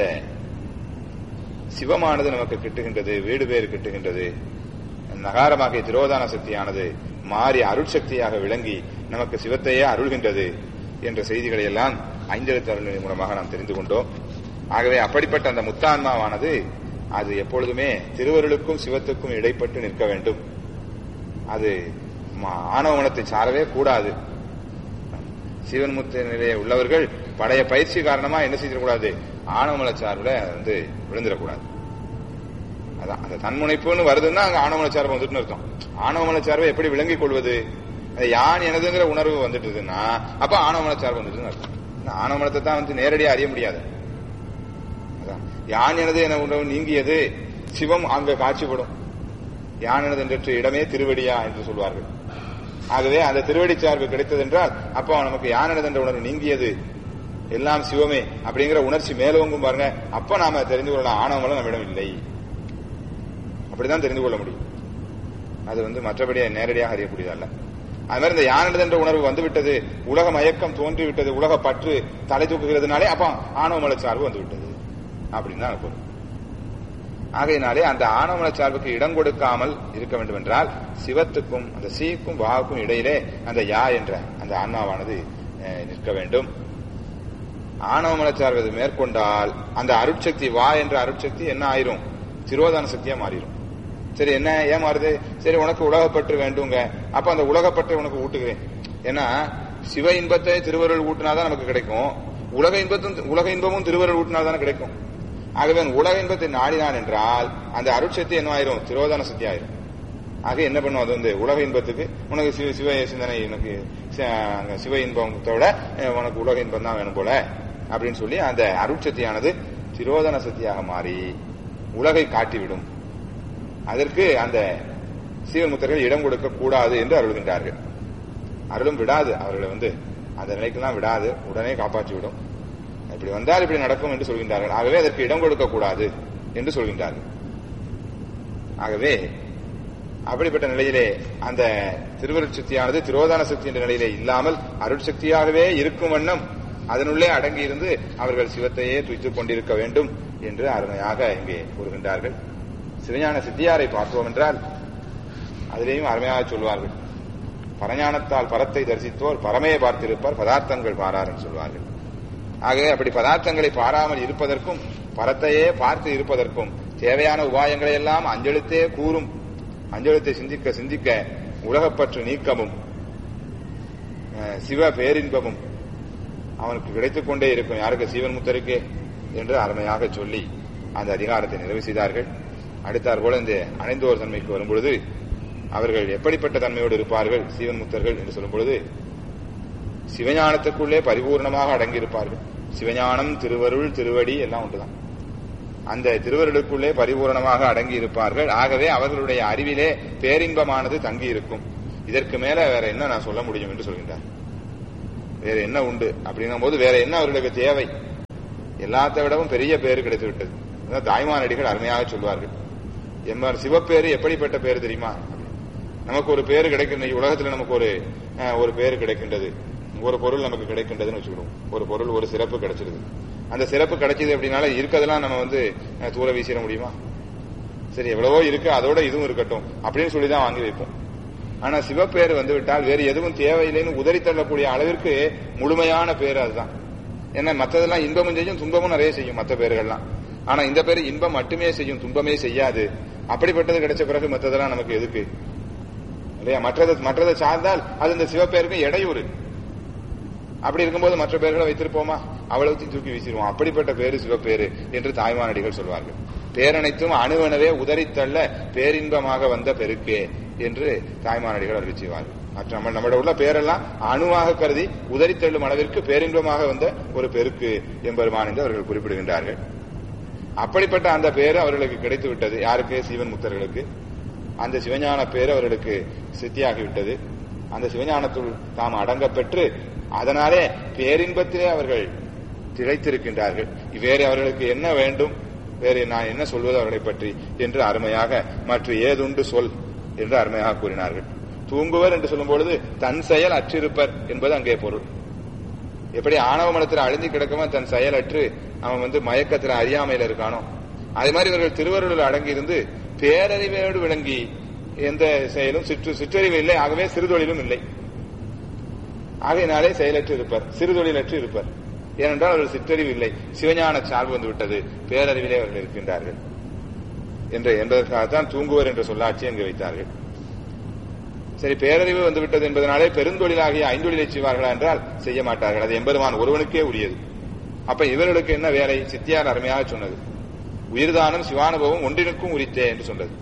சிவமானது நமக்கு கிட்டுகின்றது வீடு பேறு கிட்டுகின்றது நகாரமாகிய திரோதான சக்தியானது மாறி அருட்சக்தியாக விளங்கி நமக்கு சிவத்தையே அருள்கின்றது என்ற செய்திகளை எல்லாம் ஐந்தெழுத்து அருளின் மூலமாக நாம் தெரிந்து கொண்டோம் ஆகவே அப்படிப்பட்ட அந்த முத்தான்மாவானது அது எப்பொழுதுமே திருவருளுக்கும் சிவத்துக்கும் இடைப்பட்டு நிற்க வேண்டும் அது ம- ஆணவ மனத்தை சாரவே கூடாது சிவன் முத்த நிலையை உள்ளவர்கள் பழைய பயிற்சி காரணமா என்ன செய்திடக்கூடாது ஆணவமல சார்பில் வந்து விழுந்துடக்கூடாது அதான் அந்த தன்முனைப்புன்னு வருதுன்னா அங்க ஆணவமல சார்பு வந்துட்டு அர்த்தம் ஆணவமல சார்பை எப்படி விளங்கிக் கொள்வது அது யான் எனதுங்கிற உணர்வு வந்துட்டுதுன்னா அப்ப ஆணவமல சார்பு வந்துட்டுன்னு அர்த்தம் இந்த ஆணவமலத்தை தான் வந்து நேரடியாக அறிய முடியாது அதான் யான் எனது என உணர்வு நீங்கியது சிவம் அங்க காட்சிப்படும் யான் எனது என்ற இடமே திருவடியா என்று சொல்வார்கள் ஆகவே அந்த திருவடி சார்பு கிடைத்தது என்றால் அப்போ நமக்கு யானது என்ற உணர்வு நீங்கியது எல்லாம் சிவமே அப்படிங்கிற உணர்ச்சி மேலோங்கும் பாருங்க அப்ப நாம தெரிந்து கொள்ளலாம் ஆணவங்களும் நம்மிடம் இல்லை அப்படிதான் தெரிந்து கொள்ள முடியும் அது வந்து மற்றபடி நேரடியாக அறியக்கூடியதல்ல அது மாதிரி இந்த யானது என்ற உணர்வு வந்து விட்டது உலக மயக்கம் தோன்றி விட்டது உலக பற்று தலை தூக்குகிறதுனாலே அப்ப ஆணவமல சார்பு வந்து விட்டது அப்படின்னு தான் பொருள் ஆகையினாலே அந்த ஆணவமல சார்புக்கு இடம் கொடுக்காமல் இருக்க வேண்டும் என்றால் சிவத்துக்கும் அந்த சீக்கும் வாவுக்கும் இடையிலே அந்த யா என்ற அந்த ஆன்மாவானது அஹ், நிற்க வேண்டும் ஆணவமல சார்பு இது மேற்கொண்டால் அந்த அருட்சக்தி வா என்ற அருட்சக்தி என்ன ஆயிரும் திரோதான சக்தியா மாறிடும் சரி என்ன ஏன் மாறுது சரி உனக்கு உலகப்பற்று வேண்டுங்க அப்ப அந்த உலகப்பற்றை உனக்கு ஊட்டுகிறேன் ஏன்னா சிவ இன்பத்தை திருவருள் ஊட்டினாதான் நமக்கு கிடைக்கும் உலக இன்பத்தும் உலக இன்பமும் திருவருள் ஊட்டினால்தானே கிடைக்கும் ஆகவே அந்த உலக இன்பத்தை நாடினான் என்றால் அந்த அருட்சக்தி என்ன ஆயிரும் திரோதான சக்தி ஆயிரும் ஆக என்ன பண்ணும் அது வந்து உலக இன்பத்துக்கு உனக்கு சிவ சிவ சிந்தனை எனக்கு ச- அங்க சிவ இன்பத்தை விட அஹ், உனக்கு உலக இன்பம் தான் வேணும் போல அப்படின்னு சொல்லி அந்த அருட்சக்தியானது திரோதன சக்தியாக மாறி உலகை காட்டிவிடும் அதற்கு அந்த சீவன்முத்தர்கள் இடம் கொடுக்க கூடாது என்று அருள்கின்றார்கள் அருளும் விடாது அவர்களை வந்து அந்த நிலைக்கெல்லாம் விடாது உடனே காப்பாற்றி விடும் இப்படி வந்தால் இப்படி நடக்கும் என்று சொல்கின்றார்கள் ஆகவே அதற்கு இடம் கொடுக்க கூடாது என்று சொல்கின்றார்கள் ஆகவே அப்படிப்பட்ட நிலையிலே அந்த திருவருட்சக்தியானது திரோதான சக்தி என்ற நிலையிலே இல்லாமல் அருட்சக்தியாகவே இருக்கும் வண்ணம் அதனுள்ளே அடங்கி இருந்து அவர்கள் சிவத்தையே துய்த்துக் கொண்டிருக்க வேண்டும் என்று அருமையாக இங்கே கூறுகின்றார்கள் சிவஞான சித்தியாரை பார்த்தோம் என்றால் அதிலேயும் அருமையாக சொல்வார்கள் பரஞானத்தால் பரத்தை தரிசித்தோர் பரமே பார்த்திருப்பார் பதார்த்தங்கள் பாரார் என்று சொல்வார்கள் ஆகவே அப்படி பதார்த்தங்களை பாராமல் இருப்பதற்கும் பரத்தையே பார்த்து இருப்பதற்கும் தேவையான உபாயங்களை எல்லாம் அஞ்செழுத்தே கூறும் அஞ்செழுத்தை சிந்திக்க சிந்திக்க உலகப்பற்று நீக்கமும் அஹ், சிவ பேரின்பமும் அவனுக்கு கிடைத்துக் கொண்டே இருக்கும் யாருக்கு சீவன் முத்தருக்கே என்று அருமையாக சொல்லி அந்த அதிகாரத்தை நிறைவு செய்தார்கள் அடுத்தார் போல இந்த அணைந்தோர் தன்மைக்கு வரும்பொழுது அவர்கள் எப்படிப்பட்ட தன்மையோடு இருப்பார்கள் சீவன் முத்தர்கள் என்று சொல்லும் பொழுது சிவஞானத்துக்குள்ளே பரிபூர்ணமாக அடங்கியிருப்பார்கள் சிவஞானம் திருவருள் திருவடி எல்லாம் ஒன்றுதான் அந்த திருவருளுக்குள்ளே பரிபூரணமாக அடங்கி இருப்பார்கள் ஆகவே அவர்களுடைய அறிவிலே பேரின்பமானது தங்கி இருக்கும் இதற்கு மேல வேற என்ன நான் சொல்ல முடியும் என்று சொல்கின்றார் வேற என்ன உண்டு அப்படின்னும் போது வேற என்ன அவர்களுக்கு தேவை எல்லாத்தை விடவும் பெரிய பேரு கிடைத்து விட்டது அதான் தாய்மானடிகள் அருமையாக சொல்வார்கள் எம்ஆர் சிவப்பேரு எப்படிப்பட்ட பேர் தெரியுமா நமக்கு ஒரு பேரு கிடைக்கின்ற உலகத்துல நமக்கு ஒரு அஹ், ஒரு பேரு கிடைக்கின்றது ஒரு பொருள் நமக்கு கிடைக்கின்றதுன்னு வச்சுக்கிடுவோம் ஒரு பொருள் ஒரு சிறப்பு கிடைச்சிருது அந்த சிறப்பு கிடைச்சது அப்படின்னால இருக்கதெல்லாம் நம்ம வந்து அஹ், தூர வீசிட முடியுமா சரி எவ்வளவோ இருக்கு அதோட இதுவும் இருக்கட்டும் அப்படின்னு சொல்லி தான் வாங்கி வைப்போம் ஆனா சிவப்பேர் வந்து விட்டால் வேறு எதுவும் தேவையில்லைன்னு உதறி தள்ளக்கூடிய அளவிற்கு முழுமையான பேர் அதுதான் ஏன்னா மற்றதெல்லாம் இன்பமும் செய்யும் துன்பமும் நிறைய செய்யும் மற்ற பேர்கள்லாம் ஆனா இந்த பேர் இன்பம் மட்டுமே செய்யும் துன்பமே செய்யாது அப்படிப்பட்டது கிடைச்ச பிறகு மற்றதெல்லாம் நமக்கு எதுக்கு இல்லையா மற்றதை மற்றதை சார்ந்தால் அது இந்த சிவப்பேருக்கு இடையூறு அப்படி இருக்கும்போது மற்ற பேர்களை வைத்திருப்போமா அவ்வளவுத்தையும் தூக்கி வீசிடுவோம் அப்படிப்பட்ட பேரு சிவப்பேரு என்று தாய்மானடிகள் சொல்வார்கள் பேரனைத்தும் அணுவனவே உதறித்தள்ள பேரின்பமாக வந்த பெருக்கே என்று தாய்மானடிகள் அருள் செய்வார்கள் மற்ற நம்ம நம்மளோட உள்ள பேரெல்லாம் அணுவாக கருதி உதறித்தள்ளும் அளவிற்கு பேரின்பமாக வந்த ஒரு பெருக்கு எம்பெருமான் என்று அவர்கள் குறிப்பிடுகின்றார்கள் அப்படிப்பட்ட அந்த பேரு அவர்களுக்கு கிடைத்து விட்டது யாருக்கு சீவன் முத்தர்களுக்கு அந்த சிவஞான பேரு அவர்களுக்கு சித்தியாகிவிட்டது அந்த சிவஞானத்துள் தாம் அடங்க பெற்று அதனாலே பேரின்பத்திலே அவர்கள் திளைத்திருக்கின்றார்கள் வேறு அவர்களுக்கு என்ன வேண்டும் வேறு நான் என்ன சொல்வது அவர்களை பற்றி என்று அருமையாக மற்ற ஏதுண்டு சொல் என்று அருமையாக கூறினார்கள் தூங்குவர் என்று சொல்லும் பொழுது தன் செயல் அற்றிருப்பர் என்பது அங்கே பொருள் எப்படி ஆணவ மனத்தில் அழிஞ்சு கிடக்கவன் தன் செயலற்று அவன் வந்து மயக்கத்தில் அறியாமையில இருக்கானோ அதே மாதிரி இவர்கள் திருவருளில் அடங்கி இருந்து பேரறிவோடு விளங்கி எந்த செயலும் சிற்று சிற்றறிவு இல்லை ஆகவே சிறுதொழிலும் இல்லை ஆகையினாலே செயலற்று இருப்பர் சிறுதொழிலற்று இருப்பர் ஏனென்றால் அவர்கள் சிற்றறிவு இல்லை சிவஞான சார்பு வந்து விட்டது பேரறிவிலே அவர்கள் இருக்கின்றார்கள் என்று என்பதற்காகத்தான் தூங்குவர் என்ற சொல்லாட்சி அங்கு வைத்தார்கள் சரி பேரறிவு வந்து விட்டது என்பதனாலே பெருந்தொழிலாகிய ஐந்தொழிலை செய்வார்களா என்றால் செய்ய மாட்டார்கள் அது எம்பெருமான் ஒருவனுக்கே உரியது அப்ப இவர்களுக்கு என்ன வேலை சித்தியார் அருமையாக சொன்னது உயிர்தானம் சிவானுபவம் ஒன்றினுக்கும் உரித்தே என்று சொன்னது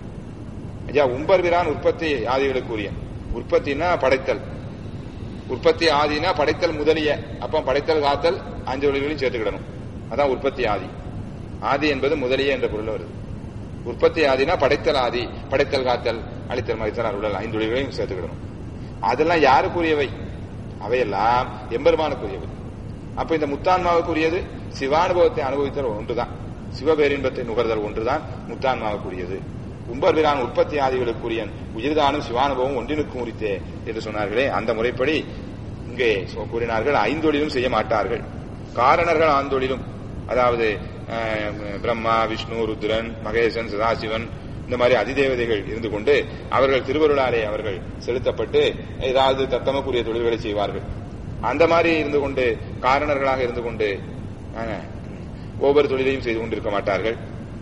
ஐயா உம்பர்விரான் உற்பத்தி ஆதிகளுக்கு உரிய உற்பத்தினா படைத்தல் உற்பத்தி ஆதினா படைத்தல் முதலிய அப்ப படைத்தல் காத்தல் அஞ்சு ஒளிகளையும் சேர்த்துக்கிடணும் அதான் உற்பத்தி ஆதி ஆதி என்பது முதலிய என்ற பொருள் வருது உற்பத்தி ஆதினா படைத்தல் ஆதி படைத்தல் காத்தல் அழித்தல் மறைத்தல் அருளல் ஐந்து ஒளிகளையும் சேர்த்துக்கிடணும் அதெல்லாம் யாருக்குரியவை அவையெல்லாம் எம்பெருமானுக்குரியவை அப்ப இந்த முத்தான்மாவுக்குரியது சிவானுபவத்தை அனுபவித்தல் ஒன்றுதான் சிவபேரின்பத்தை நுகர்தல் ஒன்றுதான் முத்தான்மாவுக்குரியது உம்பர்பிரான் உற்பத்தி ஆதிகளுக்குரியன் உயிர்தானும் சிவானுபவம் ஒன்றினுக்கும் உரித்தே என்று சொன்னார்களே அந்த முறைப்படி இங்கே சொ- கூறினார்கள் ஐந்தொழிலும் செய்ய மாட்டார்கள் காரணர்கள் ஆந்தொழிலும் அதாவது அஹ், பிரம்மா விஷ்ணு ருத்ரன் மகேசன் சதாசிவன் இந்த மாதிரி அதிதேவதைகள் இருந்து கொண்டு அவர்கள் திருவருளாலே அவர்கள் செலுத்தப்பட்டு ஏதாவது தத்தமக்குரிய தொழில்களை செய்வார்கள் அந்த மாதிரி இருந்து கொண்டு காரணர்களாக இருந்து கொண்டு அஹ், ஒவ்வொரு தொழிலையும் செய்து கொண்டிருக்க மாட்டார்கள்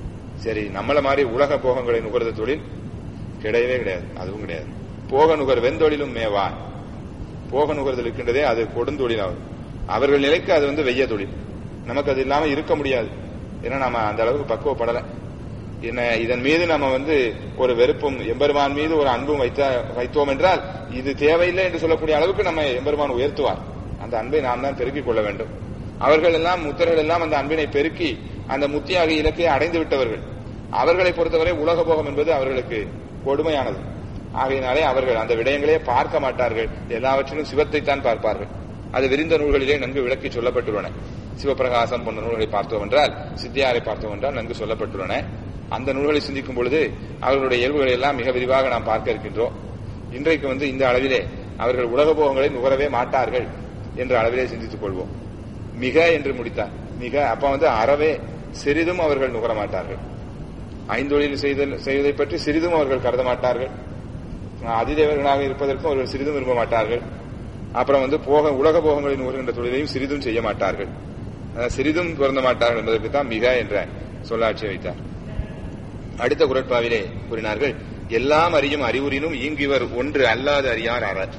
சரி நம்மள மாதிரி உலக போகங்களை நுகர்ந்த தொழில் கிடையவே கிடையாது அதுவும் கிடையாது போக நுகர் வெந்தொழிலும் மேவான் போக நுகர்தல் இருக்கின்றதே அது கொடுந்தொழில் ஆகும் அவர்கள் நிலைக்கு அது வந்து வெய்ய தொழில் நமக்கு அது இல்லாம இருக்க முடியாது ஏன்னா நம்ம அந்த அளவுக்கு பக்குவப்படல என்ன இதன் மீது நம்ம வந்து ஒரு வெறுப்பும் எம்பெருமான் மீது ஒரு அன்பும் வைத்த வைத்தோம் என்றால் இது தேவையில்லை என்று சொல்லக்கூடிய அளவுக்கு நம்ம எம்பெருமான் உயர்த்துவார் அந்த அன்பை நாம் தான் பெருக்கிக் கொள்ள வேண்டும் அவர்கள் எல்லாம் முத்தர்கள் எல்லாம் அந்த அன்பினை பெருக்கி அந்த முத்தியாகி இலக்கை அடைந்து விட்டவர்கள் அவர்களை பொறுத்தவரை உலக போகம் என்பது அவர்களுக்கு கொடுமையானது ஆகையினாலே அவர்கள் அந்த விடயங்களே பார்க்க மாட்டார்கள் எல்லாவற்றிலும் சிவத்தை தான் பார்ப்பார்கள் அது விரிந்த நூல்களிலே நன்கு விளக்கி சொல்லப்பட்டுள்ளன சிவபிரகாசம் போன்ற நூல்களை பார்த்தோம் என்றால் சித்தியாரை பார்த்தோம் என்றால் நன்கு சொல்லப்பட்டுள்ளன அந்த நூல்களை சிந்திக்கும் பொழுது அவர்களுடைய இயல்புகளை எல்லாம் மிக விரிவாக நாம் பார்க்க இருக்கின்றோம் இன்றைக்கு வந்து இந்த அளவிலே அவர்கள் உலக போகங்களை நுகரவே மாட்டார்கள் என்ற அளவிலே சிந்தித்துக் கொள்வோம் மிக என்று முடித்தார் மிக அப்ப வந்து அறவே சிறிதும் அவர்கள் நுகர மாட்டார்கள் ஐந்தொழில் செய்தல் செய்வதை பற்றி சிறிதும் அவர்கள் கருத மாட்டார்கள் அதிதேவர்களாக இருப்பதற்கும் அவர்கள் சிறிதும் விரும்ப மாட்டார்கள் அப்புறம் வந்து போக உலக போகங்களை நுகர்கின்ற தொழிலையும் சிறிதும் செய்ய மாட்டார்கள் அதாவது சிறிதும் பிறந்த மாட்டார்கள் என்பதற்கு தான் மிக என்ற சொல்லாட்சி வைத்தார் அடுத்த குரட்பாவிலே கூறினார்கள் எல்லாம் அறியும் அறிவுறினும் ஈங்கிவர் ஒன்று அல்லாத அறியார் அறர்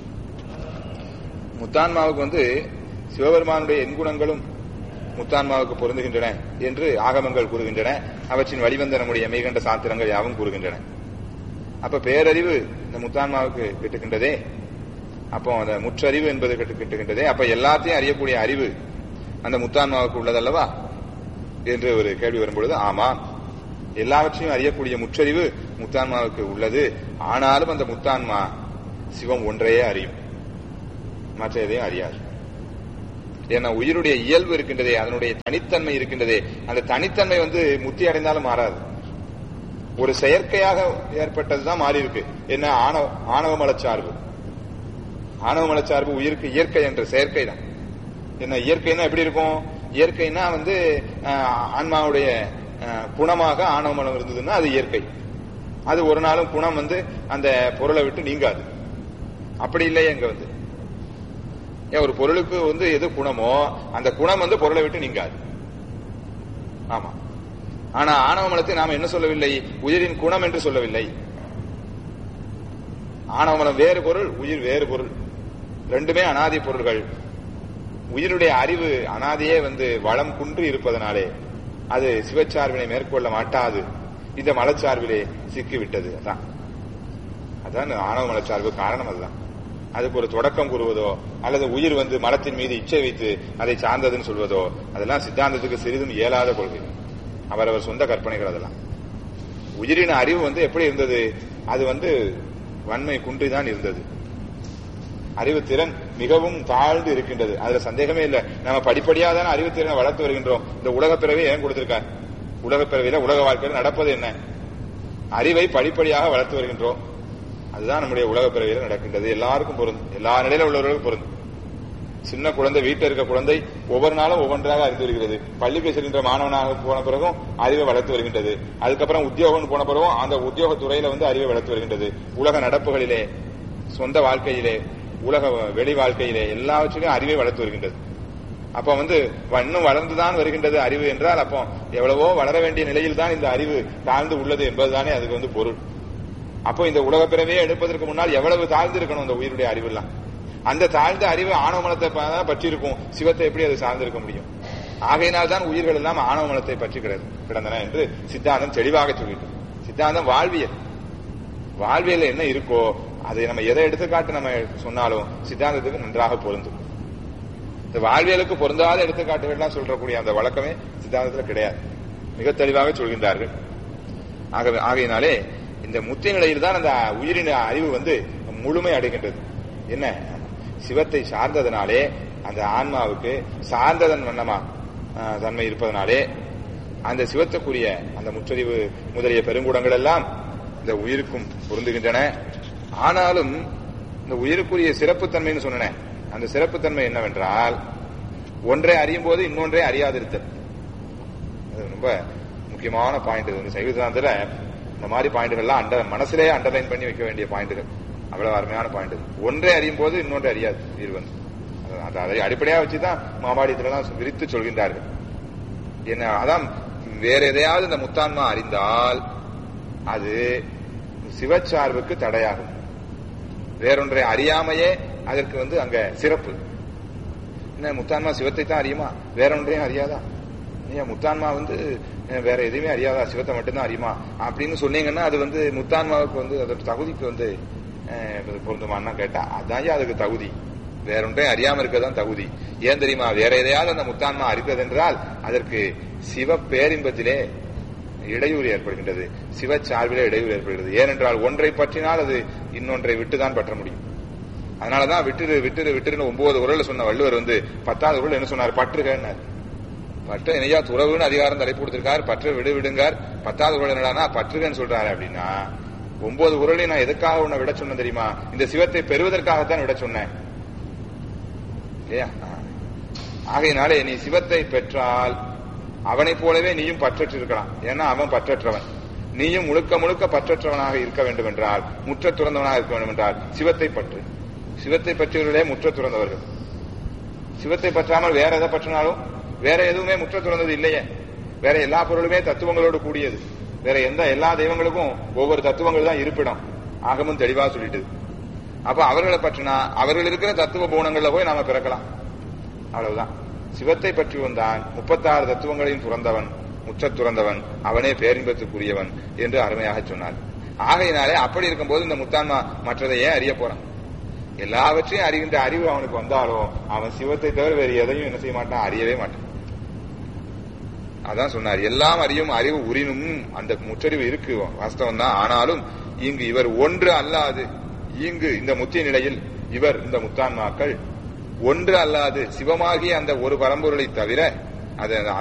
முத்தான்மாவுக்கு வந்து சிவபெருமானுடைய எண்குணங்களும் முத்தான்மாவுக்கு பொருந்துகின்றன என்று ஆகமங்கள் கூறுகின்றன அவற்றின் வழிவந்த நம்முடைய மெய்கண்ட சாத்திரங்கள் யாவும் கூறுகின்றன அப்ப பேரறிவு இந்த முத்தான்மாவுக்கு கிட்டுகின்றதே அப்போ அந்த முற்றறிவு என்பது கிட்டு கிட்டுகின்றதே அப்ப எல்லாத்தையும் அறியக்கூடிய அறிவு அந்த முத்தான்மாவுக்கு உள்ளதல்லவா என்று ஒரு கேள்வி வரும்பொழுது ஆமா எல்லாவற்றையும் அறியக்கூடிய முற்றறிவு முத்தான்மாவுக்கு உள்ளது ஆனாலும் அந்த முத்தான்மா சிவம் ஒன்றையே அறியும் மற்ற எதையும் அறியாது ஏன்னா உயிருடைய இயல்பு இருக்கின்றதே அதனுடைய தனித்தன்மை இருக்கின்றதே அந்த தனித்தன்மை வந்து முத்தி அடைந்தாலும் மாறாது ஒரு செயற்கையாக ஏற்பட்டதுதான் மாறி இருக்கு என்ன ஆணவ ஆணவ மலச்சார்பு ஆணவ மலச்சார்பு உயிருக்கு இயற்கை என்ற செயற்கை தான் என்ன இயற்கைன்னா எப்படி இருக்கும் இயற்கைன்னா வந்து அஹ், ஆன்மாவுடைய அஹ், குணமாக ஆணவ மலம் இருந்ததுன்னா அது இயற்கை அது ஒரு நாளும் குணம் வந்து அந்த பொருளை விட்டு நீங்காது அப்படி இல்லையே இங்க வந்து ஏன் ஒரு பொருளுக்கு வந்து எது குணமோ அந்த குணம் வந்து பொருளை விட்டு நீங்காது ஆமா ஆனா ஆணவ மலத்தை நாம என்ன சொல்லவில்லை உயிரின் குணம் என்று சொல்லவில்லை ஆணவ மலம் வேறு பொருள் உயிர் வேறு பொருள் ரெண்டுமே அனாதி பொருள்கள் உயிருடைய அறிவு அனாதியே வந்து வளம் குன்றி இருப்பதனாலே அது சிவச்சார்பினை மேற்கொள்ள மாட்டாது இந்த மலச்சார்பிலே சிக்கிவிட்டது அதான் அதான் ஆணவ மலச்சார்பு காரணம் அதுதான் அதுக்கு ஒரு தொடக்கம் கூறுவதோ அல்லது உயிர் வந்து மலத்தின் மீது இச்சை வைத்து அதை சார்ந்ததுன்னு சொல்வதோ அதெல்லாம் சித்தாந்தத்துக்கு சிறிதும் இயலாத கொள்கை அவரவர் சொந்த கற்பனைகள் அதெல்லாம் உயிரின அறிவு வந்து எப்படி இருந்தது அது வந்து வன்மை குன்றிதான் இருந்தது அறிவு திறன் மிகவும் தாழ்ந்து இருக்கின்றது அதுல சந்தேகமே இல்லை நம்ம படிப்படியாக தான் அறிவு திறனை வளர்த்து வருகின்றோம் இந்த உலகப் பிறவி ஏன் கொடுத்திருக்கார் உலகப் பிறவியில உலக வாழ்க்கையில் நடப்பது என்ன அறிவை படிப்படியாக வளர்த்து வருகின்றோம் அதுதான் நம்முடைய உலகப் பிறவியில நடக்கின்றது எல்லாருக்கும் பொருந்தும் எல்லா நிலையில உள்ளவர்களுக்கும் பொருந்தும் சின்ன குழந்தை வீட்டில் இருக்க குழந்தை ஒவ்வொரு நாளும் ஒவ்வொன்றாக அறிந்து வருகிறது பள்ளிக்கு செல்கின்ற மாணவனாக போன பிறகும் அறிவை வளர்த்து வருகின்றது அதுக்கப்புறம் உத்தியோகம் போன பிறகும் அந்த உத்தியோக துறையில வந்து அறிவை வளர்த்து வருகின்றது உலக நடப்புகளிலே சொந்த வாழ்க்கையிலே உலக வெளி வாழ்க்கையிலே எல்லாவற்றிலும் அறிவை வளர்த்து வருகின்றது அப்ப வந்து வ- இன்னும் வளர்ந்துதான் வருகின்றது அறிவு என்றால் அப்போ எவ்வளவோ வளர வேண்டிய நிலையில் தான் இந்த அறிவு தாழ்ந்து உள்ளது என்பதுதானே அதுக்கு வந்து பொருள் அப்போ இந்த உலக பிறவையே எடுப்பதற்கு முன்னால் எவ்வளவு தாழ்ந்து இருக்கணும் இந்த உயிருடைய அறிவெல்லாம் அந்த தாழ்ந்த அறிவு ஆணவ மலத்தை ப- பற்றி இருக்கும் சிவத்தை எப்படி அது சார்ந்திருக்க முடியும் ஆகையினால் தான் உயிர்கள் எல்லாம் ஆணவ மலத்தை பற்றி கிடது கிடந்தன என்று சித்தாந்தம் தெளிவாக சொல்லிட்டு சித்தாந்தம் வாழ்வியல் வாழ்வியல் என்ன இருக்கோ அதை நம்ம எதை எடுத்துக்காட்டு நம்ம சொன்னாலும் சித்தாந்தத்துக்கு நன்றாக பொருந்தும் இந்த வாழ்வியலுக்கு பொருந்தாத எடுத்துக்காட்டுகள்லாம் சொல்றக்கூடிய அந்த வழக்கமே சித்தாந்தத்துல கிடையாது மிக தெளிவாக சொல்கின்றார்கள் ஆகவே ஆகையினாலே இந்த முத்தி நிலையில் தான் அந்த உயிரின அறிவு வந்து முழுமை அடைகின்றது என்ன சிவத்தை சார்ந்ததனாலே அந்த ஆன்மாவுக்கு சார்ந்ததன் வண்ணமா ஆஹ், தன்மை இருப்பதனாலே அந்த சிவத்துக்குரிய அந்த முற்றறிவு முதலிய பெருங்குடங்கள் எல்லாம் இந்த உயிருக்கும் பொருந்துகின்றன ஆனாலும் இந்த உயிருக்குரிய சிறப்புத்தன்மைன்னு சொன்னேன் அந்த சிறப்புத்தன்மை என்னவென்றால் ஒன்றை அறியும் போது இன்னொன்றை அறியாதிருத்தல் அது ரொம்ப முக்கியமான பாயிண்ட் இது வந்து சைவ சித்தாந்தத்துல இந்த மாதிரி பாயிண்ட்கள்லாம் அண்டர் மனசுலயே அண்டர்லைன் பண்ணி வைக்க வேண்டிய பாயிண்ட்கள் அவ்வளவு அருமையான பாயிண்ட் ஒன்றை அறியும் போது இன்னொன்றை அறியாது உயிர் வந்து அது- அது அதை அடிப்படையா வச்சுதான் மாபாடியத்திலாம் விரித்து சொல்கின்றார்கள் என்ன அதான் வேற எதையாவது இந்த முத்தான்மா அறிந்தால் அது சிவச்சார்புக்கு தடையாகும் வேறொன்றை அறியாமையே அதற்கு வந்து அங்க சிறப்பு என்ன முத்தான்மா சிவத்தை தான் அறியுமா வேற ஒன்றையும் அறியாதா ஏன் முத்தான்மா வந்து அஹ், வேற எதுவுமே அறியாதா சிவத்தை மட்டும்தான் அறியுமா அப்படின்னு சொன்னீங்கன்னா அது வந்து முத்தான்மாவுக்கு வந்து அதோட தகுதிக்கு வந்து அஹ், இது பொருந்துமான்னா கேட்டா அதான் அதுக்கு தகுதி வேற ஒன்றையும் அறியாம இருக்கதான் தகுதி ஏன் தெரியுமா வேற எதையாவது அந்த முத்தான்மா அறிந்ததென்றால் அதற்கு சிவ பேரின்பத்திலே இடையூறு ஏற்படுகின்றது சிவ சார்பிலே இடையூறு ஏற்படுகிறது ஏனென்றால் ஒன்றை பற்றினால் அது இன்னொன்றை விட்டுதான் பற்ற முடியும் அதனாலதான் விட்டுரு விட்டுரு விட்டுருன்னு ஒன்பது குரல்ல சொன்ன வள்ளுவர் வந்து பத்தாவது குரல் என்ன சொன்னார் பற்றுகன்னார் பற்ற இணையா துறவுன்னு அதிகாரம் தலைப்பு கொடுத்திருக்கார் பற்ற விடு விடுங்கார் பத்தாவது குரல் என்னடானா பற்றுகன்னு சொல்றாரு அப்படின்னா ஒன்பது குரலையும் நான் எதுக்காக உன்னை விட சொன்னேன் தெரியுமா இந்த சிவத்தை பெறுவதற்காகத்தான் விட சொன்னேன் இல்லையா ஆ. ஆகையினாலே நீ சிவத்தை பெற்றால் அவனைப் போலவே நீயும் பற்றற்று இருக்கலாம் ஏன்னா அவன் பற்றற்றவன் நீயும் முழுக்க முழுக்க பற்றற்றவனாக இருக்க வேண்டும் என்றால் முற்ற துறந்தவனாக இருக்க வேண்டும் என்றால் சிவத்தை பற்று சிவத்தை பற்றியவர்களே முற்ற துறந்தவர்கள் சிவத்தை பற்றாமல் வேற எதை பற்றினாலும் வேற எதுவுமே முற்ற துறந்தது இல்லையே வேற எல்லா பொருளுமே தத்துவங்களோடு கூடியது வேற எந்த எல்லா தெய்வங்களுக்கும் ஒவ்வொரு தத்துவங்கள் தான் இருப்பிடம் ஆகமும் தெளிவா சொல்லிட்டு அப்ப அவர்களை பற்றினா அவர்கள் இருக்கிற தத்துவ பூணங்கள்ல போய் நாம பிறக்கலாம் அவ்வளவுதான் சிவத்தை பற்றி வந்தான் முப்பத்தாறு தத்துவங்களையும் துறந்தவன் முற்றத் துறந்தவன் அவனே பேரின்பத்துக்குரியவன் என்று அருமையாக சொன்னார் ஆகையினாலே அப்படி இருக்கும்போது இந்த முத்தான்மா மற்றதை ஏன் அறிய போறான் எல்லாவற்றையும் அறிகின்ற அறிவு அவனுக்கு வந்தாலும் அவன் சிவத்தை தவிர வேறு எதையும் என்ன செய்ய மாட்டான் அறியவே மாட்டான் அதான் சொன்னார் எல்லாம் அறியும் அறிவு உரினும் அந்த முற்றறிவு இருக்கு வாஸ்தவம் தான் ஆனாலும் இங்கு இவர் ஒன்று அல்லாது இங்கு இந்த முத்திய நிலையில் இவர் இந்த முத்தான்மாக்கள் ஒன்று அல்லாது சிவமாகிய அந்த ஒரு பரம்பொருளை தவிர அது